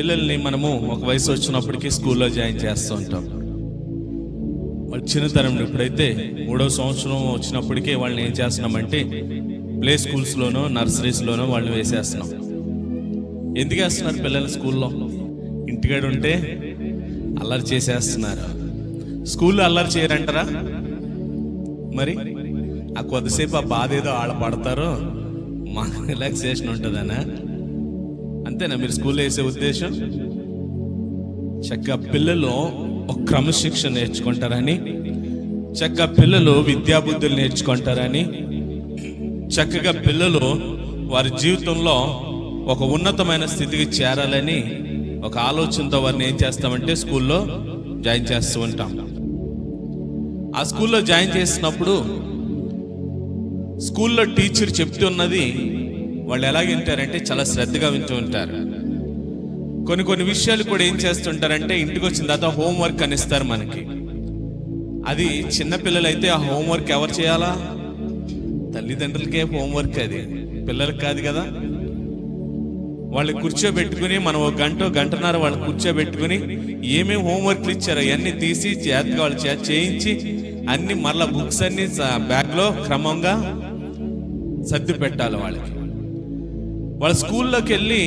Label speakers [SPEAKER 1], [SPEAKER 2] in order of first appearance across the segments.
[SPEAKER 1] పిల్లల్ని మనము ఒక వయసు వచ్చినప్పటికీ స్కూల్లో జాయిన్ చేస్తూ ఉంటాం వాళ్ళ చిన్నతనం ఇప్పుడైతే మూడో సంవత్సరం వచ్చినప్పటికీ వాళ్ళని ఏం చేస్తున్నామంటే ప్లే స్కూల్స్లోనో నర్సరీస్లోనో వాళ్ళని వేసేస్తున్నాం ఎందుకు వేస్తున్నారు పిల్లలు స్కూల్లో ఇంటికాడ ఉంటే అల్లరి చేసేస్తున్నారు స్కూల్లో అల్లరి చేయరంటారా మరి ఆ కొద్దిసేపు ఆ బాధ ఏదో ఆడ పడతారో మాకు రిలాక్సేషన్ ఉంటుందనా అంతేనా మీరు స్కూల్లో వేసే ఉద్దేశం చక్కగా పిల్లలు ఒక క్రమశిక్షణ నేర్చుకుంటారని చక్కగా పిల్లలు విద్యాబుద్ధులు నేర్చుకుంటారని చక్కగా పిల్లలు వారి జీవితంలో ఒక ఉన్నతమైన స్థితికి చేరాలని ఒక ఆలోచనతో వారిని ఏం చేస్తామంటే స్కూల్లో జాయిన్ చేస్తూ ఉంటాం ఆ స్కూల్లో జాయిన్ చేసినప్పుడు స్కూల్లో టీచర్ చెప్తున్నది వాళ్ళు ఎలా వింటారంటే చాలా శ్రద్ధగా వింటూ ఉంటారు కొన్ని కొన్ని విషయాలు కూడా ఏం చేస్తుంటారంటే ఇంటికి వచ్చిన తర్వాత హోంవర్క్ అని ఇస్తారు మనకి అది చిన్నపిల్లలైతే ఆ హోంవర్క్ ఎవరు చేయాలా తల్లిదండ్రులకే హోంవర్క్ అది పిల్లలకి కాదు కదా వాళ్ళు కూర్చోబెట్టుకుని మనం ఒక గంట గంటన్నర వాళ్ళు కూర్చోబెట్టుకుని ఏమేమి హోంవర్క్లు ఇచ్చారో అవన్నీ తీసి చేతగా వాళ్ళు చేత చేయించి అన్ని మళ్ళా బుక్స్ అన్ని బ్యాగ్లో క్రమంగా సర్ది పెట్టాలి వాళ్ళకి వాళ్ళ స్కూల్లోకి వెళ్ళి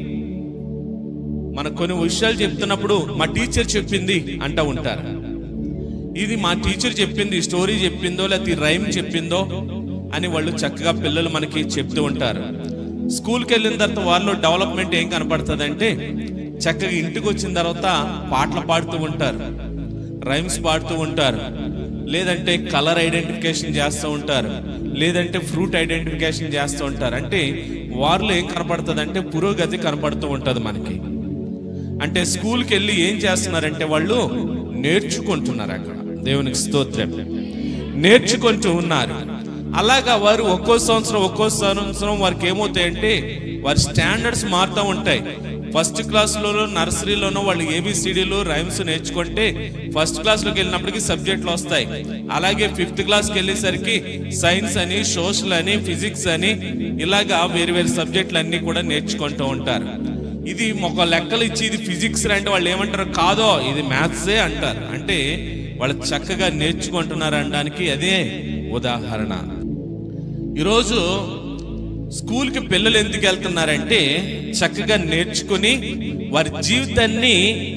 [SPEAKER 1] మన కొన్ని విషయాలు చెప్తున్నప్పుడు మా టీచర్ చెప్పింది అంటూ ఉంటారు ఇది మా టీచర్ చెప్పింది స్టోరీ చెప్పిందో లేకపోతే రైమ్ చెప్పిందో అని వాళ్ళు చక్కగా పిల్లలు మనకి చెప్తూ ఉంటారు స్కూల్కి వెళ్ళిన తర్వాత వాళ్ళు డెవలప్మెంట్ ఏం కనపడుతుందంటే చక్కగా ఇంటికి వచ్చిన తర్వాత పాటలు పాడుతూ ఉంటారు రైమ్స్ పాడుతూ ఉంటారు లేదంటే కలర్ ఐడెంటిఫికేషన్ చేస్తూ ఉంటారు లేదంటే ఫ్రూట్ ఐడెంటిఫికేషన్ చేస్తూ ఉంటారు అంటే వారిలో ఏం కనపడుతుంది అంటే పురోగతి కనపడుతూ ఉంటుంది మనకి అంటే స్కూల్కి వెళ్ళి ఏం చేస్తున్నారంటే వాళ్ళు నేర్చుకుంటున్నారు అక్కడ దేవునికి స్తోత్రం నేర్చుకుంటూ ఉన్నారు అలాగా వారు ఒక్కో సంవత్సరం ఒక్కో సంవత్సరం వారికి ఏమవుతాయంటే వారి స్టాండర్డ్స్ మారుతూ ఉంటాయి ఫస్ట్ క్లాస్లోనో నర్సరీలోనో వాళ్ళు ఏబిసిడీలు రైమ్స్ నేర్చుకుంటే ఫస్ట్ క్లాస్లోకి వెళ్ళినప్పటికీ సబ్జెక్టులు వస్తాయి అలాగే ఫిఫ్త్ క్లాస్కి వెళ్ళేసరికి సైన్స్ అని సోషల్ అని ఫిజిక్స్ అని ఇలాగా వేరు వేరు సబ్జెక్టులు అన్ని కూడా నేర్చుకుంటూ ఉంటారు ఇది ఒక లెక్కలు ఇచ్చి ఇది ఫిజిక్స్ అంటే వాళ్ళు ఏమంటారు కాదో ఇది మ్యాథ్సే అంటారు అంటే వాళ్ళు చక్కగా నేర్చుకుంటున్నారు అనడానికి అదే ఉదాహరణ ఈరోజు స్కూల్కి పిల్లలు ఎందుకు వెళ్తున్నారంటే చక్కగా నేర్చుకుని వారి జీవితాన్ని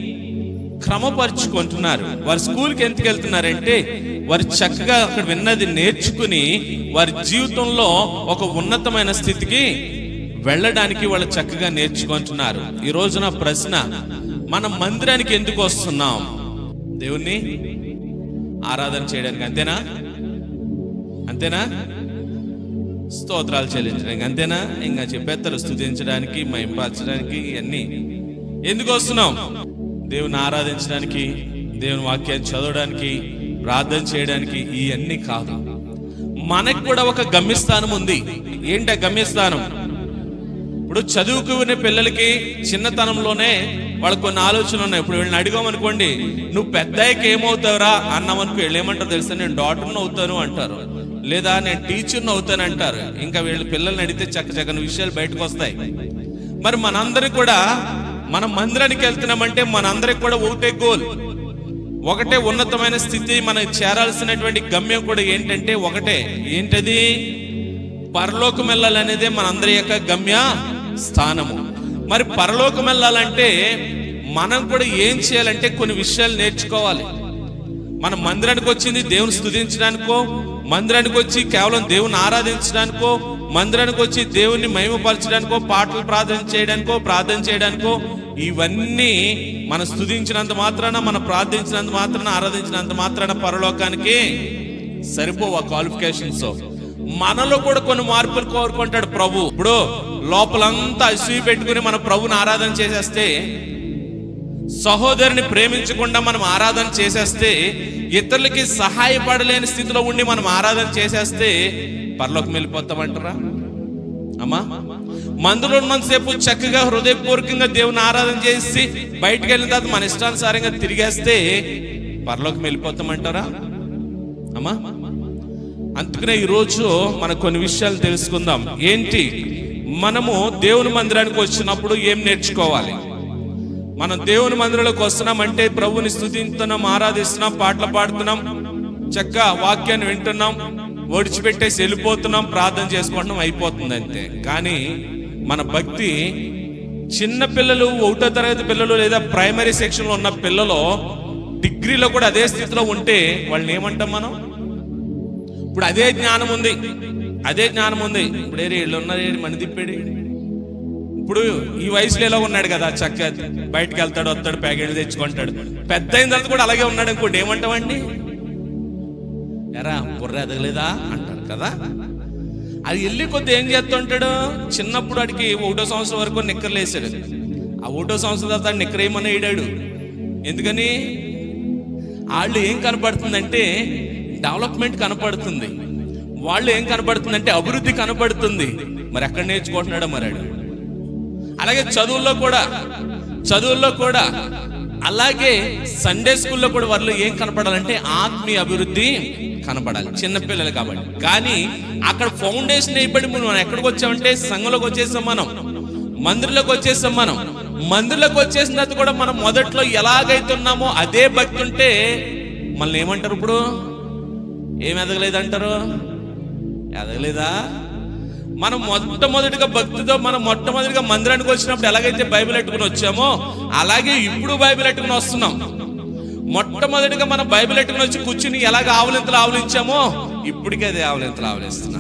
[SPEAKER 1] క్రమపరుచుకుంటున్నారు వారి స్కూల్కి ఎందుకు వెళ్తున్నారంటే వారు చక్కగా అక్కడ విన్నది నేర్చుకుని వారి జీవితంలో ఒక ఉన్నతమైన స్థితికి వెళ్ళడానికి వాళ్ళు చక్కగా నేర్చుకుంటున్నారు ఈ రోజున ప్రశ్న మన మందిరానికి ఎందుకు వస్తున్నాం దేవుణ్ణి ఆరాధన చేయడానికి అంతేనా అంతేనా స్తోత్రాలు చెల్లించడానికి అంతేనా ఇంకా చెప్పేస్తారు స్తుతించడానికి మైంపరచడానికి ఇవన్నీ ఎందుకు వస్తున్నాం దేవుని ఆరాధించడానికి దేవుని వాక్యాన్ని చదవడానికి ప్రార్థన చేయడానికి ఇవన్నీ కాదు మనకు కూడా ఒక గమ్యస్థానం ఉంది ఏంటి ఆ గమ్యస్థానం ఇప్పుడు చదువుకునే పిల్లలకి చిన్నతనంలోనే వాళ్ళకి కొన్ని ఆలోచనలు ఉన్నాయి ఇప్పుడు వీళ్ళని అడిగామనుకోండి నువ్వు పెద్దయ్యకి ఏమవుతావురా అన్నామనుకో వీళ్ళు ఏమంటారు తెలుసా నేను డాక్టర్ని అవుతాను అంటారు లేదా నేను టీచర్ని అవుతాను అంటారు ఇంకా వీళ్ళు పిల్లల్ని అడిగితే చక్క చక్కని విషయాలు బయటకు వస్తాయి మరి మనందరం కూడా మన మందిరానికి వెళ్తున్నామంటే మనందరికి కూడా ఒకటే గోల్ ఒకటే ఉన్నతమైన స్థితి మనం చేరాల్సినటువంటి గమ్యం కూడా ఏంటంటే ఒకటే ఏంటది పరలోకం వెళ్ళాలనేదే మనందరి యొక్క గమ్య స్థానము మరి పరలోకం వెళ్ళాలంటే మనం కూడా ఏం చేయాలంటే కొన్ని విషయాలు నేర్చుకోవాలి మన మందిరానికి వచ్చింది దేవుని స్తుతించడానికో మందిరానికి వచ్చి కేవలం దేవుని ఆరాధించడానికో మందిరానికి వచ్చి దేవుని మహిమపరచడానికో పాటలు ప్రార్థన చేయడానికో ప్రార్థన చేయడానికో ఇవన్నీ మన స్తుతించినంత మాత్రాన మన ప్రార్థించినంత మాత్రాన ఆరాధించినంత మాత్రాన పరలోకానికి సరిపోవు ఆ క్వాలిఫికేషన్స్ మనలో కూడా కొన్ని మార్పులు కోరుకుంటాడు ప్రభు ఇప్పుడు లోపలంతా అసూయ పెట్టుకుని మన ప్రభుని ఆరాధన చేసేస్తే సహోదరుని ప్రేమించకుండా మనం ఆరాధన చేసేస్తే ఇతరులకి సహాయపడలేని స్థితిలో ఉండి మనం ఆరాధన చేసేస్తే పరలోకి వెళ్ళిపోతామంటారా అమ్మా మందులో ఉన్నంతసేపు చక్కగా హృదయపూర్వకంగా దేవుని ఆరాధన చేసి బయటికి వెళ్ళిన తర్వాత మన ఇష్టానుసారంగా తిరిగేస్తే పరలోకి వెళ్ళిపోతామంటారా అమ్మా అందుకనే ఈరోజు మన కొన్ని విషయాలు తెలుసుకుందాం ఏంటి మనము దేవుని మందిరానికి వచ్చినప్పుడు ఏం నేర్చుకోవాలి మనం దేవుని మందిరంలోకి వస్తున్నాం అంటే ప్రభుని స్తుతిస్తున్నాం ఆరాధిస్తున్నాం పాటలు పాడుతున్నాం చక్కగా వాక్యాన్ని వింటున్నాం ఒడిచిపెట్టేసి వెళ్ళిపోతున్నాం ప్రార్థన చేసుకుంటున్నాం అయిపోతుంది అంతే కానీ మన భక్తి చిన్న పిల్లలు ఒకటో తరగతి పిల్లలు లేదా ప్రైమరీ సెక్షన్ లో ఉన్న పిల్లలు డిగ్రీలో కూడా అదే స్థితిలో ఉంటే వాళ్ళని ఏమంటాం మనం ఇప్పుడు అదే జ్ఞానం ఉంది అదే జ్ఞానం ఉంది ఇప్పుడు ఏరి వీళ్ళు ఉన్నారు మని తిప్పాడు ఇప్పుడు ఈ వయసులో ఎలా ఉన్నాడు కదా చక్క బయటకు వెళ్తాడు వస్తాడు ప్యాకెట్లు తెచ్చుకుంటాడు పెద్ద అయిన తర్వాత కూడా అలాగే ఉన్నాడు అనుకోండి ఏమంటామండి ఎరా బుర్ర ఎదగలేదా అంటారు కదా అది వెళ్ళి కొద్ది ఏం చేస్తుంటాడు చిన్నప్పుడు వాడికి ఒకటో సంవత్సరం వరకు నిక్కర్లు వేసాడు ఆ ఒకటో సంవత్సరం తర్వాత నిక్కర్ ఏమని వేయడాడు ఎందుకని వాళ్ళు ఏం కనపడుతుందంటే డెవలప్మెంట్ కనపడుతుంది వాళ్ళు ఏం కనపడుతుందంటే అభివృద్ధి కనపడుతుంది మరి ఎక్కడ నేర్చుకుంటున్నాడో మరాడు అలాగే చదువుల్లో కూడా చదువుల్లో కూడా అలాగే సండే స్కూల్లో కూడా వాళ్ళు ఏం కనపడాలంటే ఆత్మీయ అభివృద్ధి కనపడాలి చిన్నపిల్లలు కాబట్టి కానీ అక్కడ ఫౌండేషన్ అయిపోయి మనం ఎక్కడికి వచ్చామంటే సంఘంలోకి వచ్చేసాం మనం మందిరంలోకి వచ్చేసాం మనం మందిరంలోకి వచ్చేసిన తర్వాత కూడా మనం మొదట్లో ఎలాగైతున్నామో అదే భక్తి ఉంటే మనల్ని ఏమంటారు ఇప్పుడు ఏం ఎదగలేదంటారు ఎదగలేదా మనం మొట్టమొదటిగా భక్తితో మనం మొట్టమొదటిగా మందిరానికి వచ్చినప్పుడు ఎలాగైతే బైబిల్ ఎట్టుకుని వచ్చామో అలాగే ఇప్పుడు బైబిల్ ఎట్టుకుని వస్తున్నాం మొట్టమొదటిగా మనం బైబిల్ ఎట్టుకుని వచ్చి కూర్చుని ఎలాగ ఆవులింతలు ఆవులించామో ఇప్పటికే అది ఆవులింతలు ఆవులిస్తున్నాం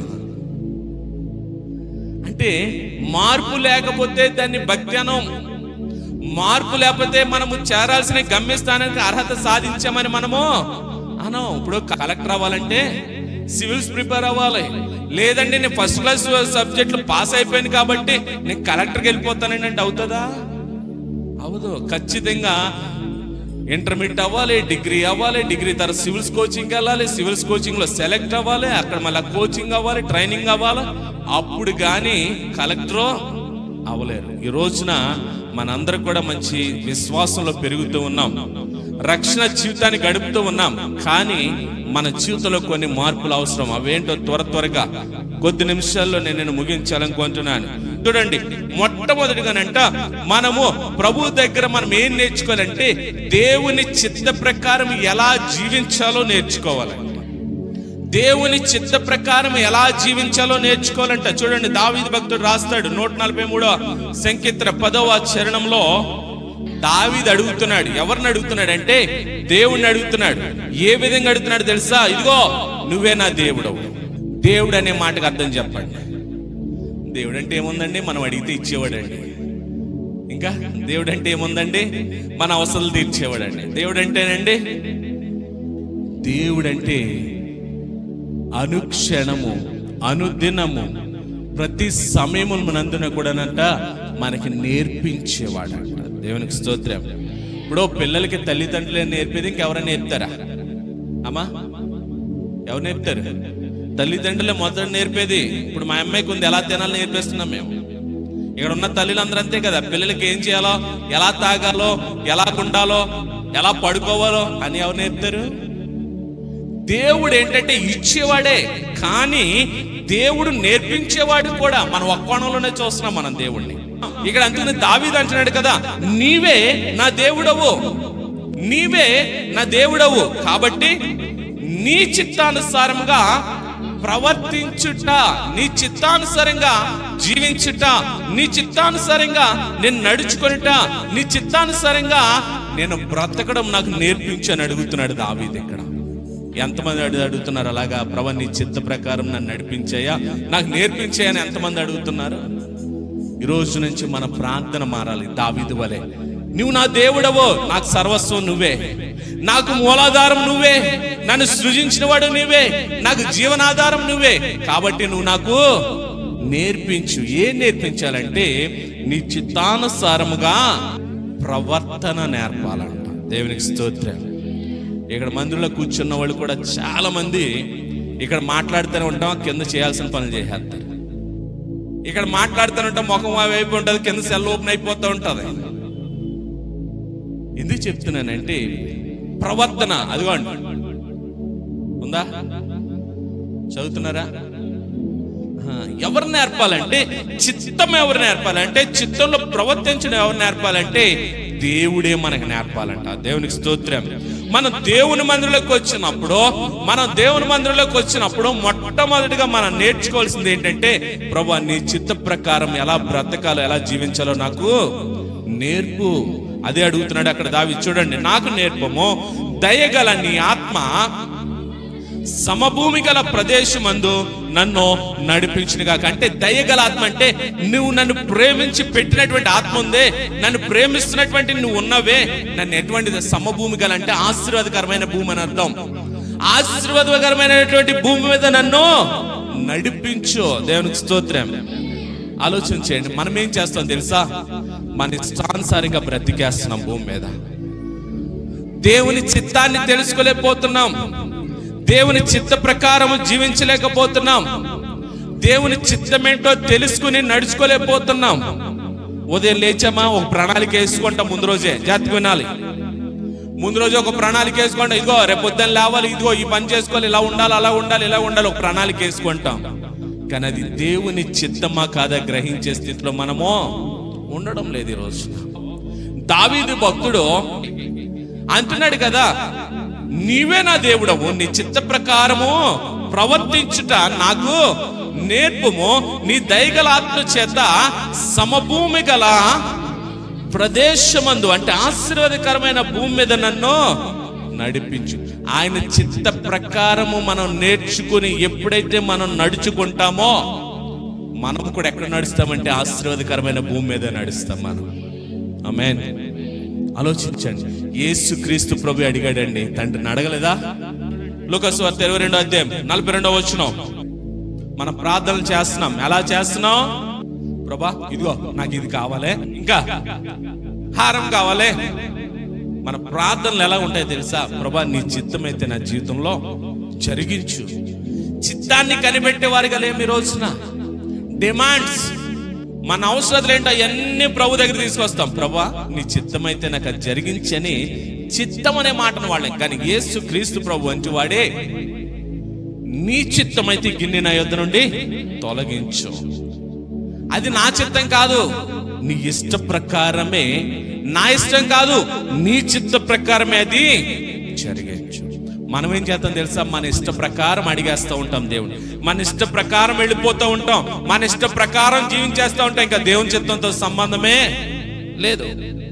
[SPEAKER 1] అంటే మార్పు లేకపోతే దాన్ని భక్తి అనం మార్పు లేకపోతే మనము చేరాల్సిన గమ్యస్థానానికి అర్హత సాధించామని మనము అనం ఇప్పుడు కలెక్టర్ అవ్వాలంటే సివిల్స్ ప్రిపేర్ అవ్వాలి లేదండి నేను ఫస్ట్ క్లాస్ సబ్జెక్టులు పాస్ అయిపోయాను కాబట్టి నేను కలెక్టర్కి వెళ్ళిపోతానండి అంటే అవుతుందా అవదు ఖచ్చితంగా ఇంటర్మీడియట్ అవ్వాలి డిగ్రీ అవ్వాలి డిగ్రీ తర్వాత సివిల్స్ కోచింగ్ వెళ్ళాలి సివిల్స్ కోచింగ్ లో సెలెక్ట్ అవ్వాలి అక్కడ మళ్ళీ కోచింగ్ అవ్వాలి ట్రైనింగ్ అవ్వాలి అప్పుడు కానీ కలెక్టర్ అవ్వలేరు ఈ రోజున మనందరం కూడా మంచి విశ్వాసంలో పెరుగుతూ ఉన్నాం రక్షణ జీవితాన్ని గడుపుతూ ఉన్నాం కానీ మన జీవితంలో కొన్ని మార్పులు అవసరం అవేంటో త్వర త్వరగా కొద్ది నిమిషాల్లో నేను నేను ముగించాలనుకుంటున్నాను చూడండి మొట్టమొదటిగానంట మనము ప్రభు దగ్గర మనం ఏం నేర్చుకోవాలంటే దేవుని చిత్త ప్రకారం ఎలా జీవించాలో నేర్చుకోవాలి దేవుని చిత్త ప్రకారం ఎలా జీవించాలో నేర్చుకోవాలంట చూడండి దావీదు భక్తుడు రాస్తాడు నూట నలభై మూడో సంకీర్తన పదవ చరణంలో దావీదు అడుగుతున్నాడు ఎవరిని అడుగుతున్నాడు అంటే దేవుణ్ణి అడుగుతున్నాడు ఏ విధంగా అడుగుతున్నాడు తెలుసా ఇదిగో నువ్వే నా దేవుడవు దేవుడు అనే మాటకు అర్థం చెప్పండి దేవుడు అంటే ఏముందండి మనం అడిగితే ఇచ్చేవాడండి ఇంకా దేవుడు అంటే ఏముందండి మన అవసరాలు తీర్చేవాడండి దేవుడు అంటేనండి దేవుడంటే అనుక్షణము అనుదినము ప్రతి సమయము మనందున కూడానంట మనకి నేర్పించేవాడంట దేవునికి స్తోత్రం ఇప్పుడు పిల్లలకి తల్లిదండ్రులే నేర్పేది ఇంకెవరైనా నేర్పుతారా అమ్మా ఎవరు నేర్పుతారు తల్లిదండ్రులే మొదట నేర్పేది ఇప్పుడు మా అమ్మాయికి ఉంది ఎలా తినాలో నేర్పిస్తున్నాం మేము ఇక్కడ ఉన్న తల్లిలందరూ అంతే కదా పిల్లలకి ఏం చేయాలో ఎలా తాగాలో ఎలా ఉండాలో ఎలా పడుకోవాలో అని ఎవరు నేర్పుతారు దేవుడు ఏంటంటే ఇచ్చేవాడే కానీ దేవుడు నేర్పించేవాడు కూడా మనం ఒక్క కోణంలోనే చూస్తున్నాం మనం దేవుణ్ణి ఇక్కడ అందుకని దావీదు అంటున్నాడు కదా నీవే నా దేవుడవు నీవే నా దేవుడవు కాబట్టి నీ చిత్తానుసారముగా ప్రవర్తించుట నీ చిత్తానుసారంగా జీవించుట నీ చిత్తానుసారంగా నేను నడుచుకొనుట నీ చిత్తానుసారంగా నేను బ్రతకడం నాకు నేర్పించని అడుగుతున్నాడు దావీదు ఇక్కడ ఎంతమంది అడు అడుగుతున్నారు అలాగా ప్రభు నీ చిత్త ప్రకారం నన్ను నడిపించాయా నాకు నేర్పించాయని ఎంతమంది అడుగుతున్నారు ఈ రోజు నుంచి మన ప్రార్థన మారాలి దావీదు వలె నువ్వు నా దేవుడవో నాకు సర్వస్వం నువ్వే నాకు మూలాధారం నువ్వే నన్ను సృజించిన వాడు నువ్వే నాకు జీవనాధారం నువ్వే కాబట్టి నువ్వు నాకు నేర్పించు ఏం నేర్పించాలంటే నీ చిత్తానుసారముగా ప్రవర్తన నేర్పాలంట దేవునికి స్తోత్రం ఇక్కడ మందిరంలో కూర్చున్న వాళ్ళు కూడా చాలా మంది ఇక్కడ మాట్లాడుతూనే ఉంటాం కింద చేయాల్సిన పనులు చేసేస్తారు ఇక్కడ మాట్లాడుతూనే ఉంటాం ముఖం ఆ వైపు ఉంటుంది కింద సెల్ ఓపెన్ అయిపోతూ ఉంటుంది ఎందుకు చెప్తున్నానంటే ప్రవర్తన అదిగోండి ఉందా చదువుతున్నారా ఆ, ఎవరు నేర్పాలంటే చిత్తం ఎవరు నేర్పాలంటే చిత్తంలో ప్రవర్తించడం ఎవరు నేర్పాలంటే దేవుడే మనకు నేర్పాలంట దేవునికి స్తోత్రం మనం దేవుని మందిరంలోకి వచ్చినప్పుడు మనం దేవుని మందిరంలోకి వచ్చినప్పుడు మొట్టమొదటిగా మనం నేర్చుకోవాల్సింది ఏంటంటే ప్రభా నీ చిత్త ప్రకారం ఎలా బ్రతకాలో ఎలా జీవించాలో నాకు నేర్పు అదే అడుగుతున్నాడు అక్కడ దావి చూడండి నాకు నేర్పము దయగల నీ ఆత్మ సమభూమి గల ప్రదేశమందు నన్ను నడిపించినగా అంటే దయగల ఆత్మ అంటే నువ్వు నన్ను ప్రేమించి పెట్టినటువంటి ఆత్మ ఉందే నన్ను ప్రేమిస్తున్నటువంటి నువ్వు ఉన్నవే నన్ను ఎటువంటిది సమభూమి గల అంటే ఆశీర్వాదకరమైన భూమి అని అర్థం ఆశీర్వాదకరమైనటువంటి భూమి మీద నన్ను నడిపించు దేవునికి స్తోత్రం ఆలోచన చేయండి మనం ఏం చేస్తాం తెలుసా మన ఇష్టానుసారంగా బ్రతికేస్తున్నాం భూమి మీద దేవుని చిత్తాన్ని తెలుసుకోలేకపోతున్నాం దేవుని చిత్త ప్రకారం జీవించలేకపోతున్నాం దేవుని చిత్తమేంటో తెలుసుకుని నడుచుకోలేకపోతున్నాం ఉదయం లేచామా ఒక ప్రణాళిక వేసుకుంటాం ముందు రోజే జాగ్రత్త వినాలి ముందు రోజు ఒక ప్రణాళిక వేసుకోండి ఇదిగో రేపు పొద్దున్న లేవాలి ఇదిగో ఈ పని చేసుకోవాలి ఇలా ఉండాలి అలా ఉండాలి ఇలా ఉండాలి ఒక ప్రణాళిక వేసుకుంటాం కానీ అది దేవుని చిత్తమా కాదా గ్రహించే స్థితిలో మనము ఉండడం లేదు ఈ రోజు దావీదు భక్తుడు అంటున్నాడు కదా నీవే నా దేవుడవు నీ చిత్త ప్రకారము ప్రవర్తించుట నాకు నేర్పుము నీ దయగల ఆత్మ చేత సమభూమి గల ప్రదేశమందు అంటే ఆశీర్వాదకరమైన భూమి మీద నన్ను నడిపించు ఆయన చిత్త ప్రకారము మనం నేర్చుకుని ఎప్పుడైతే మనం నడుచుకుంటామో మనం కూడా ఎక్కడ నడుస్తామంటే ఆశీర్వాదకరమైన భూమి మీద నడుస్తాం మనం ఆమేన్ ఆలోచించండి యేసు క్రీస్తు ప్రభు అడిగాడండి తండ్రిని అడగలేదా లూకస్ వార్త ఇరవై రెండో అధ్యాయం నలభై రెండో వచ్చిన మన ప్రార్థనలు చేస్తున్నాం ఎలా చేస్తున్నాం ప్రభా ఇదిగో నాకు ఇది కావాలి ఇంకా హారం కావాలి మన ప్రార్థనలు ఎలా ఉంటాయో తెలుసా ప్రభా నీ చిత్తమైతే నా జీవితంలో జరిగించు చిత్తాన్ని కనిపెట్టే వారిగా లేము ఈ రోజున డిమాండ్స్ మన అవసరాలు ఏంటో అవన్నీ ప్రభు దగ్గర తీసుకొస్తాం ప్రభా నీ చిత్తమైతే నాకు అది జరిగించని చిత్తం అనే మాటను వాళ్ళం కానీ యేసు క్రీస్తు ప్రభు వంటి వాడే నీ చిత్తమైతే ఈ గిన్నె నా యొద్ద నుండి తొలగించు అది నా చిత్తం కాదు నీ ఇష్ట ప్రకారమే నా ఇష్టం కాదు నీ చిత్త ప్రకారమే అది జరిగించు మనం ఏం చేస్తాం తెలుసా మన ఇష్ట ప్రకారం అడిగేస్తూ ఉంటాం దేవుని మన ఇష్ట ప్రకారం వెళ్ళిపోతూ ఉంటాం మన ఇష్ట ప్రకారం జీవించేస్తూ ఉంటాం ఇంకా దేవుని చిత్తంతో సంబంధమే లేదు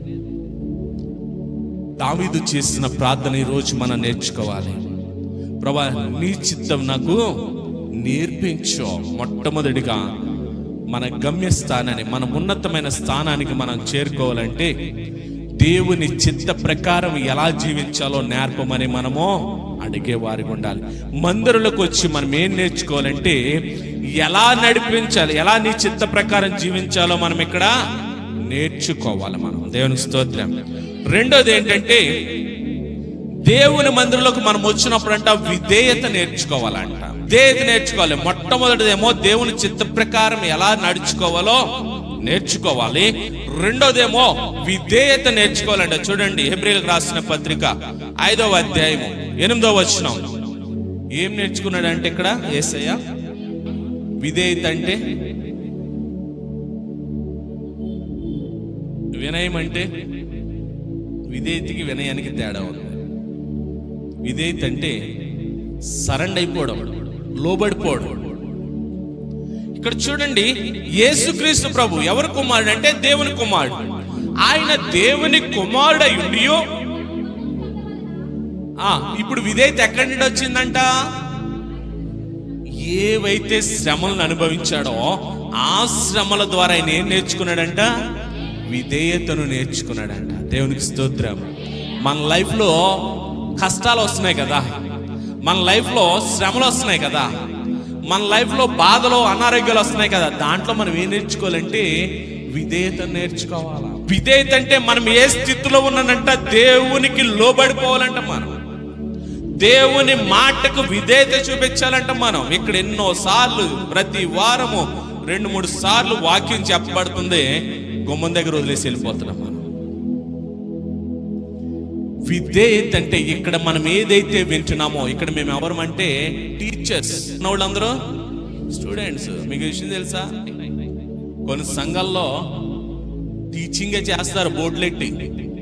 [SPEAKER 1] దావీదు చేసిన ప్రార్థన ఈ రోజు మనం నేర్చుకోవాలి ప్రభా నీ చిత్తం నాకు నేర్పించు మొట్టమొదటిగా మన గమ్యస్థానాన్ని మన ఉన్నతమైన స్థానానికి మనం చేరుకోవాలంటే దేవుని చిత్త ప్రకారం ఎలా జీవించాలో నేర్పమని మనము అడిగే వారికి ఉండాలి మందిరులకు వచ్చి మనం ఏం నేర్చుకోవాలంటే ఎలా నడిపించాలి ఎలా నీ చిత్త ప్రకారం జీవించాలో మనం ఇక్కడ నేర్చుకోవాలి మనం దేవుని స్తోత్రం రెండోది ఏంటంటే దేవుని మందిరంలోకి మనం వచ్చినప్పుడంట విధేయత నేర్చుకోవాలంట విధేయత నేర్చుకోవాలి మొట్టమొదటిదేమో దేవుని చిత్త ప్రకారం ఎలా నడుచుకోవాలో నేర్చుకోవాలి రెండోదేమో విధేయత నేర్చుకోవాలంట చూడండి హెబ్రిల్కి రాసిన పత్రిక ఐదవ అధ్యాయము ఎనిమిదవ వచనం ఏం నేర్చుకున్నాడంటే ఇక్కడ ఏసయ్య విధేయత అంటే వినయం అంటే విధేయతకి వినయానికి తేడా ఉంది విధేయత అంటే సరెండ్ అయిపోవడం లోబడిపోవడం ఇక్కడ చూడండి యేసుక్రీస్తు ప్రభు ఎవరి కుమారుడు అంటే దేవుని కుమారుడు ఆయన దేవుని కుమారుడు అయ్యుండియో ఆ ఇప్పుడు విధేయత ఎక్కడి నుండి వచ్చిందంట ఏవైతే శ్రమలను అనుభవించాడో ఆ శ్రమల ద్వారా ఆయన ఏం నేర్చుకున్నాడంట విధేయతను నేర్చుకున్నాడంట దేవునికి స్తోత్రం మన లైఫ్లో కష్టాలు వస్తున్నాయి కదా మన లైఫ్లో శ్రమలు వస్తున్నాయి కదా మన లైఫ్లో బాధలు అనారోగ్యాలు వస్తున్నాయి కదా దాంట్లో మనం ఏం నేర్చుకోవాలంటే విధేయత నేర్చుకోవాలా విధేయత అంటే మనం ఏ స్థితిలో ఉన్నానంట దేవునికి లోబడిపోవాలంట మనం దేవుని మాటకు విధేయత చూపించాలంట మనం ఇక్కడ ఎన్నో సార్లు ప్రతి వారము రెండు మూడు సార్లు వాక్యం చెప్పబడుతుంది గుమ్మం దగ్గర వదిలేసి వెళ్ళిపోతున్నాం మనం విధేయత అంటే ఇక్కడ మనం ఏదైతే వింటున్నామో ఇక్కడ మేము ఎవరమంటే టీచర్స్ వాళ్ళందరూ స్టూడెంట్స్ మీకు విషయం తెలుసా కొన్ని సంఘాల్లో టీచింగే చేస్తారు బోర్డులెట్టి